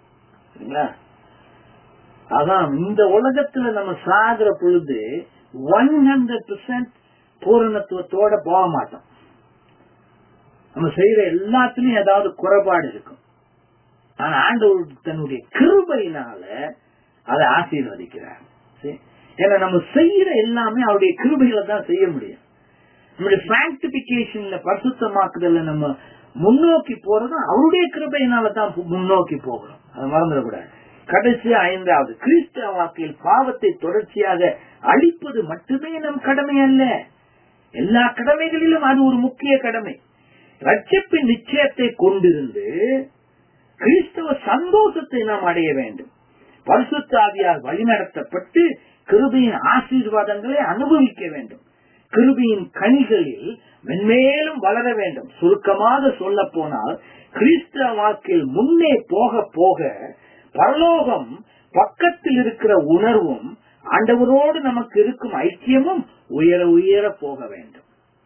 அதான் இந்த உலகத்துல நம்ம சாகிற பொழுது ஒன் ஹண்ட்ரட் பெர்சென்ட் பூரணத்துவத்தோட போக மாட்டோம் நம்ம செய்யற எல்லாத்துலயும் ஏதாவது குறைபாடு இருக்கும் ஆனா ஆண்டவர் தன்னுடைய கிருபையினால அதை ஆசீர்வதிக்கிறார் சரி? ஏன்னா நம்ம செய்யற எல்லாமே அவருடைய கிருபையில தான் செய்ய முடியும் நம்முடைய சாங்டிபிகேஷன்ல பரிசுத்தமாக்குதல்ல நம்ம முன்னோக்கி போறது அவருடைய கிருபையினால தான் முன்னோக்கி போகிறோம் அதை மறந்துடக்கூடாது கடைசி ஐந்தாவது கிறிஸ்தவ வாழ்க்கையில் பாவத்தை தொடர்ச்சியாக அழிப்பது மட்டுமே நம் கடமை அல்ல எல்லா கடமைகளிலும் அது ஒரு முக்கிய கடமை ரட்சிப்பின் நிச்சயத்தை கொண்டிருந்து கிறிஸ்தவ சந்தோஷத்தை நாம் அடைய வேண்டும் பரிசுத்தாவியால் வழிநடத்தப்பட்டு கிருபையின் ஆசீர்வாதங்களை அனுபவிக்க வேண்டும் கிருபியின் கனிகளில் மென்மேலும் வளர வேண்டும் சுருக்கமாக சொல்ல போனால் கிறிஸ்தவ வாழ்க்கையில் முன்னே போக போக பரலோகம் பக்கத்தில் இருக்கிற உணர்வும் ஆண்டவரோடு நமக்கு இருக்கும் ஐக்கியமும் உயர உயர போக வேண்டும்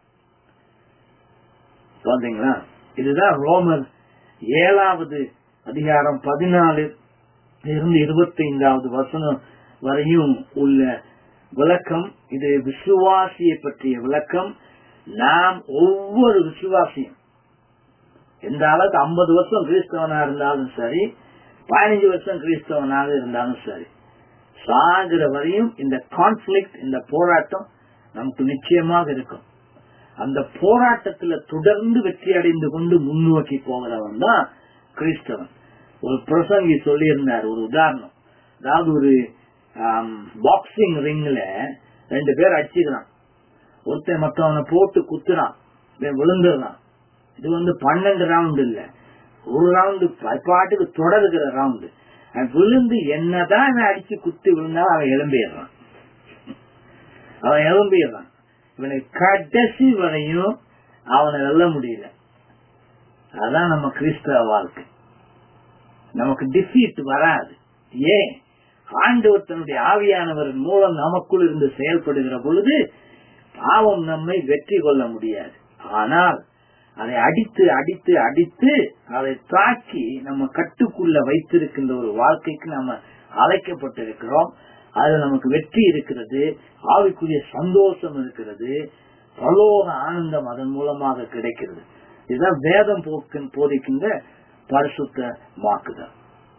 பாத்தீங்களா இதுதான் ரோமர் ஏழாவது அதிகாரம் பதினாலு இருந்து இருபத்தி ஐந்தாவது வசனம் வரையும் உள்ள விளக்கம் இது விசுவாசியை பற்றிய விளக்கம் நாம் ஒவ்வொரு விசுவாசியும் எந்த அளவுக்கு ஐம்பது வருஷம் கிறிஸ்தவனா இருந்தாலும் சரி பதினஞ்சு வருஷம் கிறிஸ்தவனாக இருந்தாலும் சரி சாகிற வரையும் இந்த கான்ஃபிளிக்ட் இந்த போராட்டம் நமக்கு நிச்சயமாக இருக்கும் அந்த போராட்டத்துல தொடர்ந்து வெற்றி அடைந்து கொண்டு முன்னோக்கி போகிறவன் தான் கிறிஸ்தவன் ஒரு பிரசங்கி சொல்லியிருந்தார் ஒரு உதாரணம் அதாவது ஒரு பாக்ஸிங் ரிங்ல ரெண்டு பேர் அடிச்சுக்கிறான் ஒருத்தன் மத்தவனை போட்டு குத்துறான் இவன் விழுந்துடுறான் இது வந்து பன்னெண்டு ரவுண்ட் இல்ல ஒரு ரவுண்டு பாட்டுக்கு தொடருகிற ரவுண்டு அவன் விழுந்து என்னதான் அவன் அடிச்சு குத்தி விழுந்தாலும் அவன் எழும்பிடுறான் அவன் எழும்பிடுறான் இவனை கடைசி வரையும் அவனை வெல்ல முடியல அதான் நம்ம கிறிஸ்தவ வாழ்க்கை நமக்கு டிஃபீட் வராது ஏன் ஆண்டவர் தன்னுடைய ஆவியானவர் மூலம் நமக்குள் இருந்து செயல்படுகிற பொழுது பாவம் நம்மை வெற்றி கொள்ள முடியாது ஆனால் அதை அடித்து அடித்து அடித்து அதை தாக்கி நம்ம கட்டுக்குள்ள வைத்திருக்கின்ற ஒரு வாழ்க்கைக்கு நம்ம அழைக்கப்பட்டிருக்கிறோம் அது நமக்கு வெற்றி இருக்கிறது ஆவிக்குரிய சந்தோஷம் இருக்கிறது பலோக ஆனந்தம் அதன் மூலமாக கிடைக்கிறது இதுதான் வேதம் போக்கு போதிக்கின்ற பரிசுத்த மாக்குதல்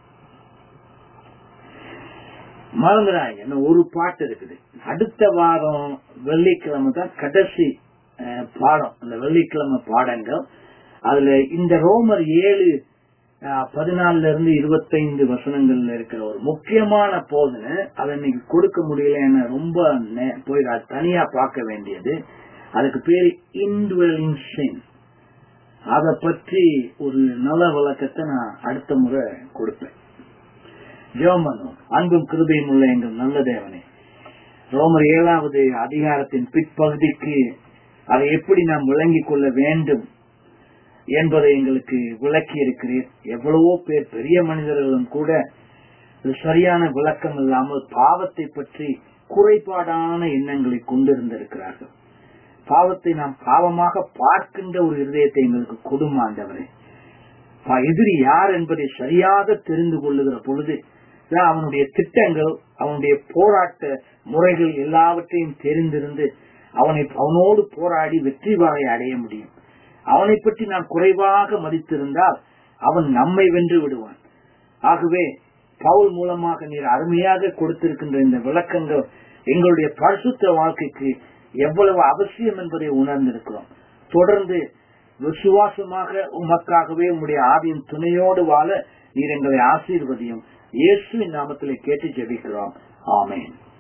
மறந்துடாங்க இன்னும் ஒரு பாட்டு இருக்குது அடுத்த வாரம் வெள்ளிக்கிழமை தான் கடைசி பாடம் அந்த வெள்ளிக்கிழமை பாடங்கள் அதுல இந்த ரோமர் ஏழு பதினாலுல இருந்து இருபத்தைந்து வசனங்கள்ல இருக்கிற ஒரு முக்கியமான போதனை அதை இன்னைக்கு கொடுக்க முடியல ரொம்ப போய் தனியா பார்க்க வேண்டியது அதுக்கு பேரு இன்டுவலிங் சின் அத பற்றி ஒரு நல்ல விளக்கத்தை நான் அடுத்த முறை கொடுப்பேன் ஜோமனும் அன்பும் கிருபையும் உள்ள எங்கள் நல்ல தேவனே ரோமர் ஏழாவது அதிகாரத்தின் பிற்பகுதிக்கு அதை எப்படி நாம் விளங்கிக் கொள்ள வேண்டும் என்பதை எங்களுக்கு விளக்கி இருக்கிறீர் எவ்வளவோ பேர் பெரிய மனிதர்களும் கூட சரியான விளக்கம் இல்லாமல் பாவத்தை பற்றி குறைபாடான எண்ணங்களை கொண்டிருந்திருக்கிறார்கள் பாவத்தை நாம் பாவமாக பார்க்கின்ற ஒரு இருதயத்தை எங்களுக்கு கொடுமாண்டவரே எதிரி யார் என்பதை சரியாக தெரிந்து கொள்ளுகிற பொழுது அவனுடைய திட்டங்கள் அவனுடைய போராட்ட முறைகள் எல்லாவற்றையும் தெரிந்திருந்து அவனை அவனோடு போராடி வெற்றி வாழை அடைய முடியும் அவனை பற்றி நாம் குறைவாக மதித்திருந்தால் அவன் நம்மை வென்று விடுவான் ஆகவே பவுல் மூலமாக நீர் அருமையாக கொடுத்திருக்கின்ற இந்த விளக்கங்கள் எங்களுடைய பரிசுத்த வாழ்க்கைக்கு எவ்வளவு அவசியம் என்பதை உணர்ந்திருக்கிறோம் தொடர்ந்து விசுவாசமாக உமக்காகவே உம்முடைய ஆவியின் துணையோடு வாழ நீர் எங்களை ஆசீர்வதியும் இயேசுவின் நாமத்திலே கேட்டு ஜெபிக்கிறோம் ஆமேன்